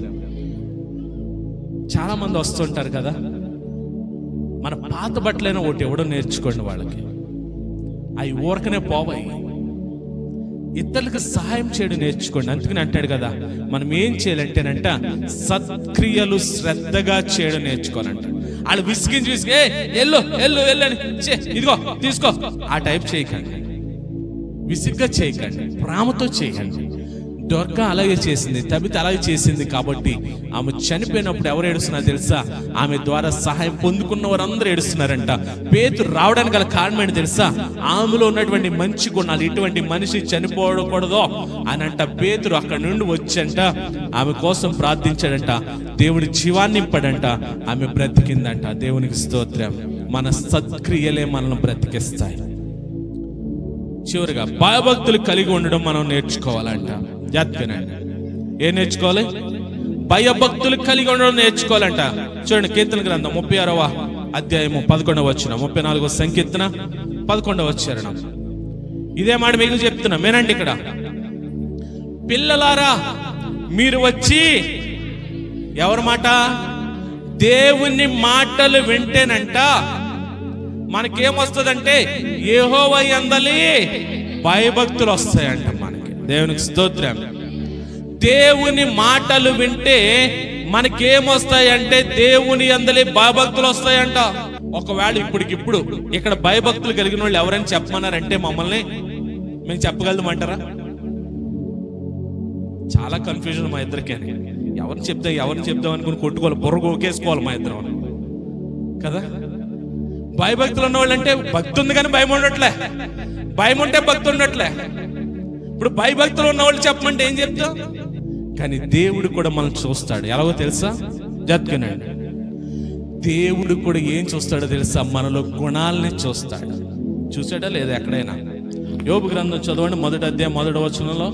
[SPEAKER 1] చాలా మంది వస్తుంటారు కదా మన పాత బట్టలైనా ఒకటి ఎవడో నేర్చుకోండి వాళ్ళకి అవి ఊరకనే పోవాయి ఇతరులకు సహాయం చేయడం నేర్చుకోండి అందుకని అంటాడు కదా మనం ఏం చేయాలంటేనంట సత్క్రియలు శ్రద్ధగా చేయడం నేర్చుకోవాలంట వాళ్ళు విసిగించి విసిగి "ఏ, ఎల్లు ఎల్లు ఎల్లు అని "చే, ఇదిగో తీసుకో ఆ టైప్ చేయకండి విసిగ్గా చేయకండి ప్రేమతో చేయకండి దొర్క అలాగే చేసింది తబిత అలాగే చేసింది కాబట్టి ఆమె చనిపోయినప్పుడు ఎవరు ఏడుస్తున్నా తెలుసా ఆమె ద్వారా సహాయం పొందుకున్న వారందరూ ఏడుస్తున్నారంట పేతురు రావడానికి గల కారణం ఏంటి తెలుసా ఆమెలో ఉన్నటువంటి మంచి గుణాలు ఇటువంటి మనిషి చనిపోకూడదో అని అంట పేతురు అక్కడ నుండి వచ్చంట ఆమె కోసం ప్రార్థించాడంట దేవుడి జీవాన్ని నింపాడంట ఆమె బ్రతికిందంట దేవునికి స్తోత్రం మన సత్క్రియలే మనల్ని బ్రతికిస్తాయి చివరిగా భయభక్తులు కలిగి ఉండడం మనం నేర్చుకోవాలంట జాగ్రత్తగానండి ఏం నేర్చుకోవాలి భయభక్తులు కలిగి ఉండడం నేర్చుకోవాలంట చూడండి కీర్తన గ్రంథం ముప్పై ఆరవ అధ్యాయము పదకొండవ వచ్చిన ముప్పై నాలుగో సంకీర్తన పదకొండవ వచ్చారణం ఇదే మాట మీకు చెప్తున్నా వినండి ఇక్కడ పిల్లలారా మీరు వచ్చి ఎవరి మాట దేవుని మాటలు వింటేనంట మనకేమొస్తుందంటే ఏహోవ ఎందలి భయభక్తులు వస్తాయంట మనకి దేవునికి స్తోత్రం దేవుని మాటలు వింటే మనకేమొస్తాయంటే దేవుని అందలి భయభక్తులు వస్తాయంట ఒకవేళ ఇప్పటికిప్పుడు ఇక్కడ భయభక్తులు కలిగిన వాళ్ళు ఎవరైనా చెప్పమన్నారంటే మమ్మల్ని మేము చెప్పగలమంటారా చాలా కన్ఫ్యూజన్ మా ఇద్దరికే ఎవరిని చెప్తా ఎవరిని చెప్దాం అనుకుని కొట్టుకోవాలి బుర్ర గోకేసుకోవాలి మా ఇద్దరం కదా భయభక్తులు ఉన్న వాళ్ళంటే భక్తి ఉంది కానీ భయం ఉండట్లే భయం ఉంటే భక్తి ఉండట్లే ఇప్పుడు భయభక్తులు ఉన్న వాళ్ళు చెప్పమంటే ఏం చెప్తాం కానీ దేవుడు కూడా మనం చూస్తాడు ఎలాగో తెలుసా జత్కనండి దేవుడు కూడా ఏం చూస్తాడో తెలుసా మనలో గుణాలని చూస్తాడు చూసాడా లేదా ఎక్కడైనా యోబు గ్రంథం చదవండి మొదటి అధ్యాయం మొదటి వచనంలో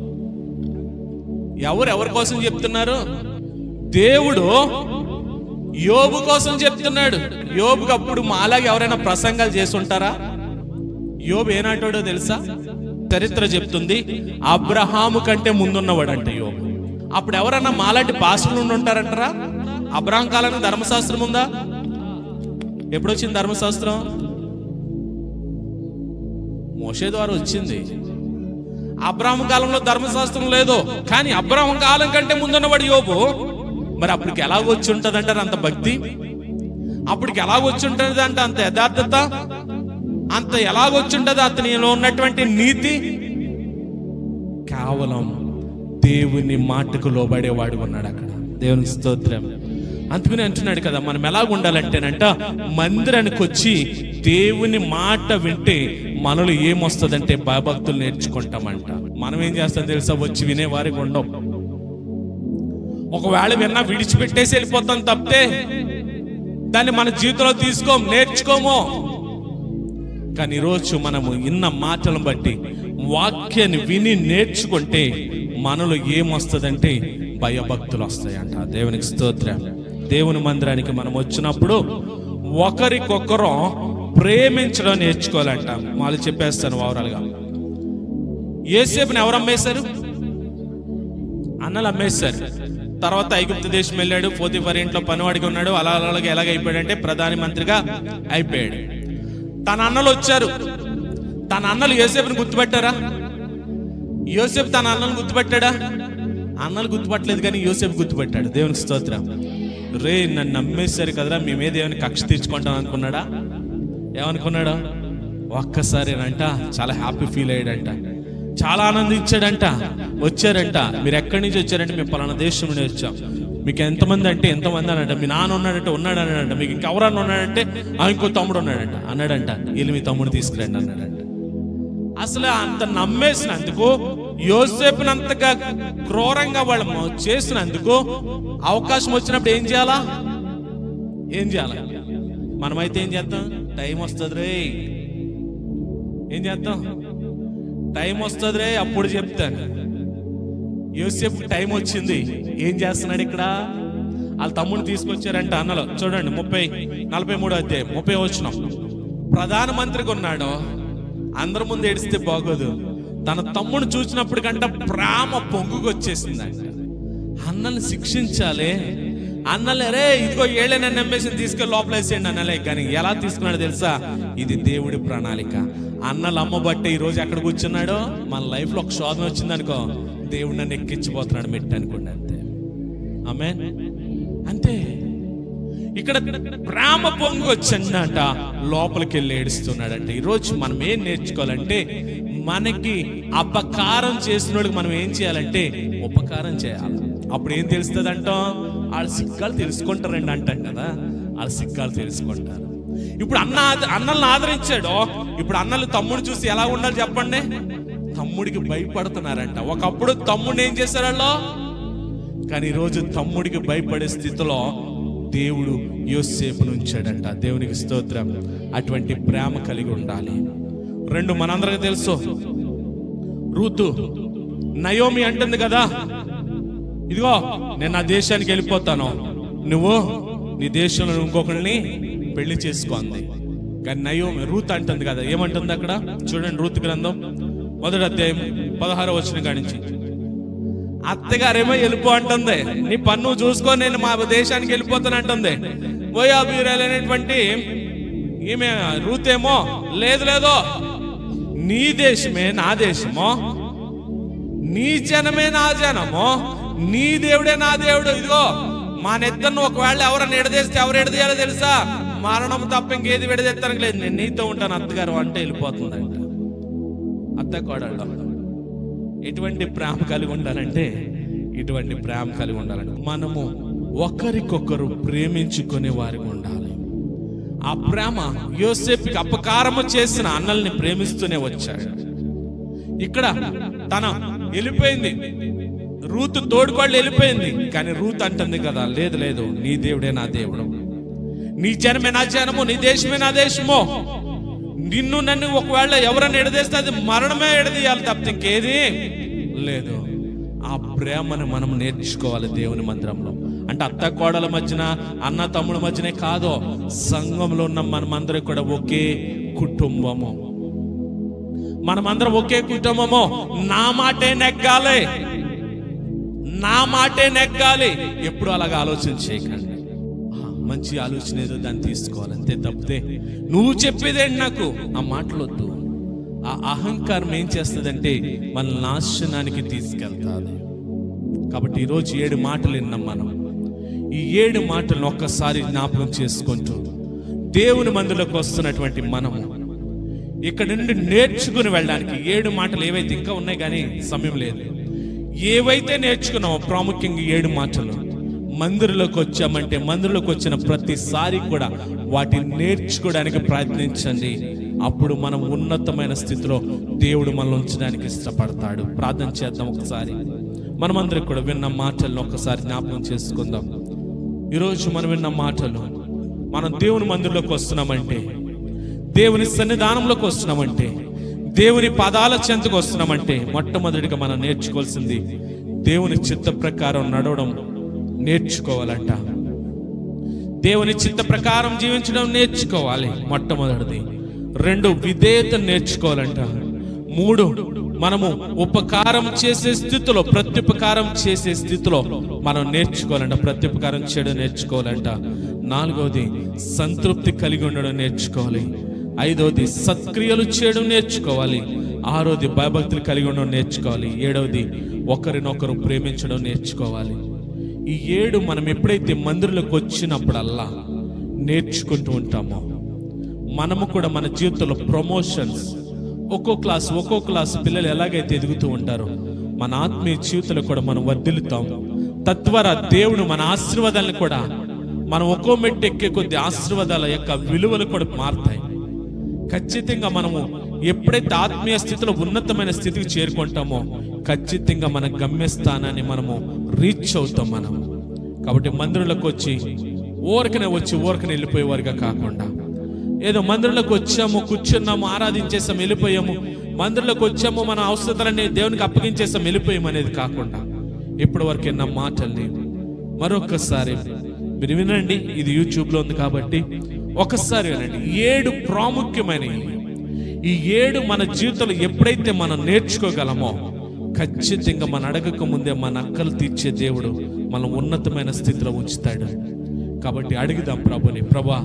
[SPEAKER 1] ఎవరు ఎవరి కోసం చెప్తున్నారు దేవుడు యోబు కోసం చెప్తున్నాడు యోబుకి అప్పుడు మాలాగా ఎవరైనా ప్రసంగాలు చేసి ఉంటారా యోబు ఏనాటాడో తెలుసా చరిత్ర చెప్తుంది అబ్రహాము కంటే ముందున్నవాడంట యోబు అప్పుడు ఎవరన్నా మాలాంటి పాస్టర్లు ఉండి ఉంటారంటారా అబ్రహాం కాలానికి ధర్మశాస్త్రం ఉందా ఎప్పుడు వచ్చింది ధర్మశాస్త్రం మోషే ద్వారా వచ్చింది అబ్రాహం కాలంలో ధర్మశాస్త్రం లేదు కానీ అబ్రాహం కాలం కంటే ముందున్నవాడు యోబు మరి అప్పటికి ఎలాగొచ్చి ఉంటుంది అంటారు అంత భక్తి అప్పటికి ఎలాగొచ్చి ఉంటుంది అంటే అంత యథార్థత అంత ఎలాగొచ్చి ఉంటుంది అతనిలో ఉన్నటువంటి నీతి కేవలం దేవుని మాటకు లోబడేవాడు ఉన్నాడు అక్కడ దేవుని స్తోత్రం అందుకని అంటున్నాడు కదా మనం ఎలాగ ఉండాలంటేనంట మందిరానికి వచ్చి దేవుని మాట వింటే మనలో ఏమొస్తుందంటే భయభక్తులు నేర్చుకుంటామంట మనం ఏం చేస్తాం తెలుసా వచ్చి వినేవారికి ఉండం ఒకవేళ విన్నా విడిచిపెట్టేసి వెళ్ళిపోతాం తప్పితే దాన్ని మన జీవితంలో తీసుకోం నేర్చుకోము కానీ ఈరోజు మనము ఇన్న మాటలను బట్టి వాక్యాన్ని విని నేర్చుకుంటే మనలో ఏమొస్తుందంటే భయభక్తులు వస్తాయంట దేవునికి స్తోత్రం దేవుని మందిరానికి మనం వచ్చినప్పుడు ఒకరికొకరు ప్రేమించడం నేర్చుకోవాలంట వాళ్ళు చెప్పేస్తాను ఓవరాల్గా ఏసేపుని ఎవరు అమ్మేశారు అన్నలు అమ్మేశారు తర్వాత ఐగుప్తు దేశం వెళ్ళాడు పోతిఫర్ ఇంట్లో పనివాడిగా ఉన్నాడు అలా అలాగే ఎలాగ అయిపోయాడంటే ప్రధాని మంత్రిగా అయిపోయాడు తన అన్నలు వచ్చారు తన అన్నలు యోసేపుని గుర్తుపెట్టారా యోసేపు తన అన్నలు గుర్తుపెట్టాడా అన్నలు గుర్తుపట్టలేదు కానీ యోసేపు గుర్తుపెట్టాడు దేవునికి స్తోత్రం రే నన్ను నమ్మేశారు కదరా మీ మీద ఏమైనా కక్ష తీర్చుకుంటాం అనుకున్నాడా ఏమనుకున్నాడు ఒక్కసారేనంట చాలా హ్యాపీ ఫీల్ అయ్యాడంట చాలా ఆనందించాడంట వచ్చారంట మీరు ఎక్కడి నుంచి వచ్చారంటే మేము పలానా దేశం నుండి వచ్చాం మీకు ఎంతమంది అంటే ఎంతమంది అనంట మీ నాన్న ఉన్నాడంటే ఉన్నాడు అన్నాడంట మీకు ఇంకెవరన్నా ఉన్నాడంటే "ఆ, ఇంకో తమ్ముడు ఉన్నాడంట అన్నాడంట వీళ్ళు మీ తమ్ముడు తీసుకురండి అన్నాడంట అసలు అంత నమ్మేసినందుకు యోసేపునంతగా క్రూరంగా వాళ్ళు మ- చేసినందుకు అవకాశం వచ్చినప్పుడు ఏం చేయాలా ఏం చేయాలి మనమైతే ఏం చేద్దాం టైం వస్తుంది రే ఏం చేద్దాం టైం వస్తుంది రే అప్పుడు చెప్తాను యోసేపు టైం వచ్చింది ఏం చేస్తున్నాడు ఇక్కడ వాళ్ళ తమ్ముడు తీసుకొచ్చారంట అన్నలో చూడండి ముప్పై నలభై మూడు అధ్యాయం ముప్పై వచ్చిన ప్రధానమంత్రికి ఉన్నాడు అందరి ముందు ఏడిస్తే బాగోదు తన తమ్ముడు చూసినప్పుడు కంట ప్రేమ పొంగుకొచ్చేసిందంట అన్నల్ని శిక్షించాలి అన్నలే రే ఇదిగో ఏళ్ళైనా నమ్మేసి తీసుకెళ్ళి లోపలేసేయండి అన్నలే కానీ ఎలా తీసుకున్నాడు తెలుసా ఇది దేవుడి ప్రణాళిక అన్నలు అమ్మబట్టే ఈ రోజు ఎక్కడ కూర్చున్నాడో మన లైఫ్ లో ఒక శోధన వచ్చింది అనుకో దేవుడు నన్ను ఎక్కించిపోతున్నాడు మెట్టి అనుకోండి అంతే ఆమె అంతే ఇక్కడ ప్రేమ పొంగు వచ్చిందట లోపలికి వెళ్ళి ఏడుస్తున్నాడంట ఈరోజు మనం ఏం నేర్చుకోవాలంటే మనకి అపకారం చేసినోడికి మనం ఏం చేయాలంటే ఉపకారం చేయాలి అప్పుడు ఏం తెలుస్తుంది అంటాం వాళ్ళ సిక్కాలు తెలుసుకుంటారండి అంటాం కదా వాళ్ళ సిక్కాలు తెలుసుకుంటారు ఇప్పుడు అన్న అన్నల్ని ఆదరించాడు ఇప్పుడు అన్నలు తమ్ముడు చూసి ఎలా ఉండాలి చెప్పండి తమ్ముడికి భయపడుతున్నారంట ఒకప్పుడు తమ్ముడిని ఏం చేశారు వాళ్ళు కానీ ఈరోజు తమ్ముడికి భయపడే స్థితిలో దేవుడు యోసేపును ఉంచాడంట దేవునికి స్తోత్రం అటువంటి ప్రేమ కలిగి ఉండాలి రెండు మనందరికి తెలుసు రూతు నయోమి అంటుంది కదా ఇదిగో నేను నా దేశానికి వెళ్ళిపోతాను నువ్వు నీ దేశంలో ఇంకొకరిని పెళ్లి చేసుకోంది కానీ నయోమి రూత్ అంటుంది కదా ఏమంటుంది అక్కడ చూడండి రూత్ గ్రంథం మొదటి అధ్యాయం పదహారో వచ్చిన కానించి అత్తగారేమో వెళ్ళిపో అంటుంది నీ పన్ను చూసుకో నేను మా దేశానికి వెళ్ళిపోతాను అంటుంది అనేటువంటి ఈమె రూతేమో లేదు లేదో నీ దేశమే నా దేశమో నీ జనమే నా జనమో నీ దేవుడే నా దేవుడు ఇదిగో మా నెత్తను ఒకవేళ ఎవరైనా ఎడదేస్తే ఎవరు ఎడదీయాలో తెలుసా మరణం తప్ప ఇంకేది విడదెత్తడానికి లేదు నేను నీతో ఉంటాను అత్తగారు అంటే వెళ్ళిపోతుందంట అత్త కోడళ్ళు ఎటువంటి ప్రేమ కలిగి ఉండాలంటే ఇటువంటి ప్రేమ కలిగి ఉండాలంటే మనము ఒకరికొకరు ప్రేమించుకునే వారికి ఉండాలి ఆ ప్రేమ యోసేపుకి అపకారము చేసిన అన్నల్ని ప్రేమిస్తూనే వచ్చాడు ఇక్కడ తన వెళ్ళిపోయింది రూతు తోడుకోళ్ళు వెళ్ళిపోయింది కానీ రూత్ అంటుంది కదా లేదు లేదు నీ దేవుడే నా దేవుడు నీ జనమే నా జనము నీ దేశమే నా దేశమో నిన్ను నన్ను ఒకవేళ ఎవరైనా ఎడదేస్తే అది మరణమే ఎడదీయాలి తప్ప ఇంకేది లేదు ఆ ప్రేమను మనం నేర్చుకోవాలి దేవుని మందిరంలో అంటే అత్త కోడల మధ్యన అన్న తమ్ముల మధ్యనే కాదు సంఘంలో ఉన్న మనమందరం కూడా ఒకే కుటుంబము మనమందరం ఒకే కుటుంబము నా మాటే నెగ్గాలి నా మాటే నెగ్గాలి ఎప్పుడు అలాగ ఆలోచన చేయకండి ఆ, మంచి ఆలోచన ఏదో దాన్ని తీసుకోవాలి అంతే తప్పితే నువ్వు చెప్పేదేంటి నాకు ఆ మాటలొద్దు ఆ అహంకారం ఏం చేస్తుందంటే మన నాశనానికి తీసుకెళ్తాది కాబట్టి ఈరోజు ఏడు మాటలు విన్నాం మనం ఈ ఏడు మాటలను ఒక్కసారి జ్ఞాపకం చేసుకుంటూ దేవుని మందులకు వస్తున్నటువంటి మనము ఇక్కడ నుండి నేర్చుకుని వెళ్ళడానికి ఏడు మాటలు ఏవైతే ఇంకా ఉన్నాయి కానీ సమయం లేదు ఏవైతే నేర్చుకున్నామో ప్రాముఖ్యంగా ఈ ఏడు మాటలు మందిరంలోకి వచ్చామంటే మందిరంలోకి వచ్చిన ప్రతిసారి కూడా వాటిని నేర్చుకోవడానికి ప్రయత్నించండి అప్పుడు మనం ఉన్నతమైన స్థితిలో దేవుడు మనల్ని ఉంచడానికి ఇష్టపడతాడు ప్రార్థన చేద్దాం ఒకసారి మనమందరం కూడా విన్న మాటలను ఒకసారి జ్ఞాపకం చేసుకుందాం ఈరోజు మనం విన్న మాటలు మనం దేవుని మందిరంలోకి వస్తున్నామంటే దేవుని సన్నిధానంలోకి వస్తున్నామంటే దేవుని పదాల చెంతకు వస్తున్నామంటే మొట్టమొదటిగా మనం నేర్చుకోవాల్సింది దేవుని చిత్త ప్రకారం నడవడం నేర్చుకోవాలంట దేవుని చిత్త ప్రకారం జీవించడం నేర్చుకోవాలి మొట్టమొదటిది రెండు విధేయత నేర్చుకోవాలంట మూడు మనము ఉపకారం చేసే స్థితిలో ప్రత్యుపకారం చేసే స్థితిలో మనం నేర్చుకోవాలంట ప్రత్యుపకారం చేయడం నేర్చుకోవాలంట నాలుగవది సంతృప్తి కలిగి ఉండడం నేర్చుకోవాలి ఐదవది సత్క్రియలు చేయడం నేర్చుకోవాలి ఆరోది భయభక్తులు కలిగి ఉండడం నేర్చుకోవాలి ఏడవది ఒకరినొకరు ప్రేమించడం నేర్చుకోవాలి ఈ ఏడు మనం ఎప్పుడైతే మందిరంలోకి వచ్చినప్పుడల్లా నేర్చుకుంటూ ఉంటామో మనము కూడా మన జీవితంలో ప్రమోషన్స్ ఒక్కో క్లాస్ ఒక్కో క్లాస్ పిల్లలు ఎలాగైతే ఎదుగుతూ ఉంటారో మన ఆత్మీయ జీవితంలో కూడా మనం వర్ధిల్లుతాం తద్వారా దేవుడు మన ఆశీర్వాదాలను కూడా మనం ఒక్కో మెట్టు ఎక్కే కొద్ది ఆశీర్వాదాల యొక్క విలువలు కూడా మారుతాయి ఖచ్చితంగా మనము ఎప్పుడైతే ఆత్మీయ స్థితిలో ఉన్నతమైన స్థితికి చేరుకుంటామో ఖచ్చితంగా మన గమ్యస్థానాన్ని మనము రీచ్ అవుతాం మనం కాబట్టి మందిరంలోకి వచ్చి ఊరకనే వచ్చి ఊరకనే వెళ్ళిపోయేవారుగా కాకుండా ఏదో మందిరంలోకి వచ్చాము కూర్చున్నాము ఆరాధించేసాం వెళ్ళిపోయాము మందిరంలోకి వచ్చాము మన అవసరాలన్నీ దేవునికి అప్పగించేసాం వెళ్ళిపోయాము అనేది కాకుండా ఇప్పటి వరకు ఎన్న మాటల్ని మరొకసారి మీరు వినండి ఇది యూట్యూబ్లో ఉంది కాబట్టి ఒకసారి వినండి ఏడు ప్రాముఖ్యమైనవి ఈ ఏడు మన జీవితంలో ఎప్పుడైతే మనం నేర్చుకోగలమో ఖచ్చితంగా మన అడగక ముందే మన అక్కలు తీర్చే దేవుడు మనం ఉన్నతమైన స్థితిలో ఉంచుతాడు కాబట్టి అడుగుదాం ప్రభుని ప్రభా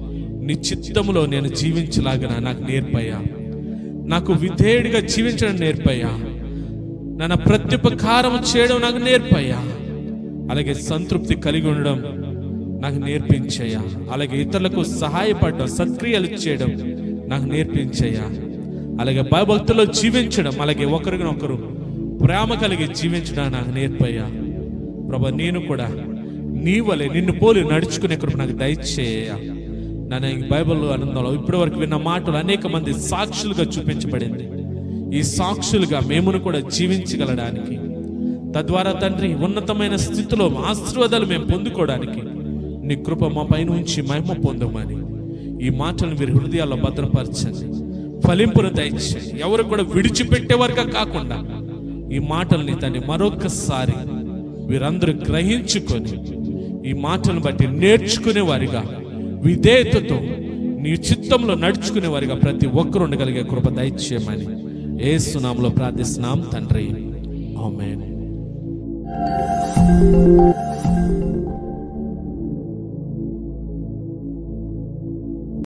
[SPEAKER 1] నీ చిత్తములో నేను జీవించలాగా నాకు నేర్పయ్యా నాకు విధేయుడిగా జీవించడం నేర్పయ్యా నన్ను ప్రత్యుపకారం చేయడం నాకు నేర్పయ్యా అలాగే సంతృప్తి కలిగి ఉండడం నాకు నేర్పించయ్యా అలాగే ఇతరులకు సహాయపడడం సత్క్రియలు చేయడం నాకు నేర్పించయ్యా అలాగే భయభక్తుల్లో జీవించడం అలాగే ఒకరినొకరు ప్రేమ కలిగి జీవించడం నాకు నేర్పయ్యా ప్రభా నేను కూడా నీ వలె నిన్ను పోలి నడుచుకునే కృప నాకు దయచేయ నన్ను ఈ బైబిల్ ఆనందంలో ఇప్పటి వరకు విన్న మాటలు అనేక మంది సాక్షులుగా చూపించబడింది ఈ సాక్షులుగా మేమును కూడా జీవించగలడానికి తద్వారా తండ్రి ఉన్నతమైన స్థితిలో ఆశీర్వాదాలు మేము పొందుకోవడానికి నీ కృప మా పైన ఉంచి మహిమ పొందమని ఈ మాటలను మీరు హృదయాల్లో భద్రపరచండి ఫలింపును దయచేయండి ఎవరు కూడా విడిచిపెట్టేవారుగా కాకుండా ఈ మాటల్ని తండ్రి మరొకసారి వీరందరూ గ్రహించుకొని ఈ మాటలను బట్టి నేర్చుకునే వారిగా విధేయతతో నీ చిత్తంలో నడుచుకునే వారిగా ప్రతి ఒక్కరు ఉండగలిగే కృప దయచేయమని ఏ సునాంలో ప్రార్థిస్తున్నాం తండ్రి ఆమెన్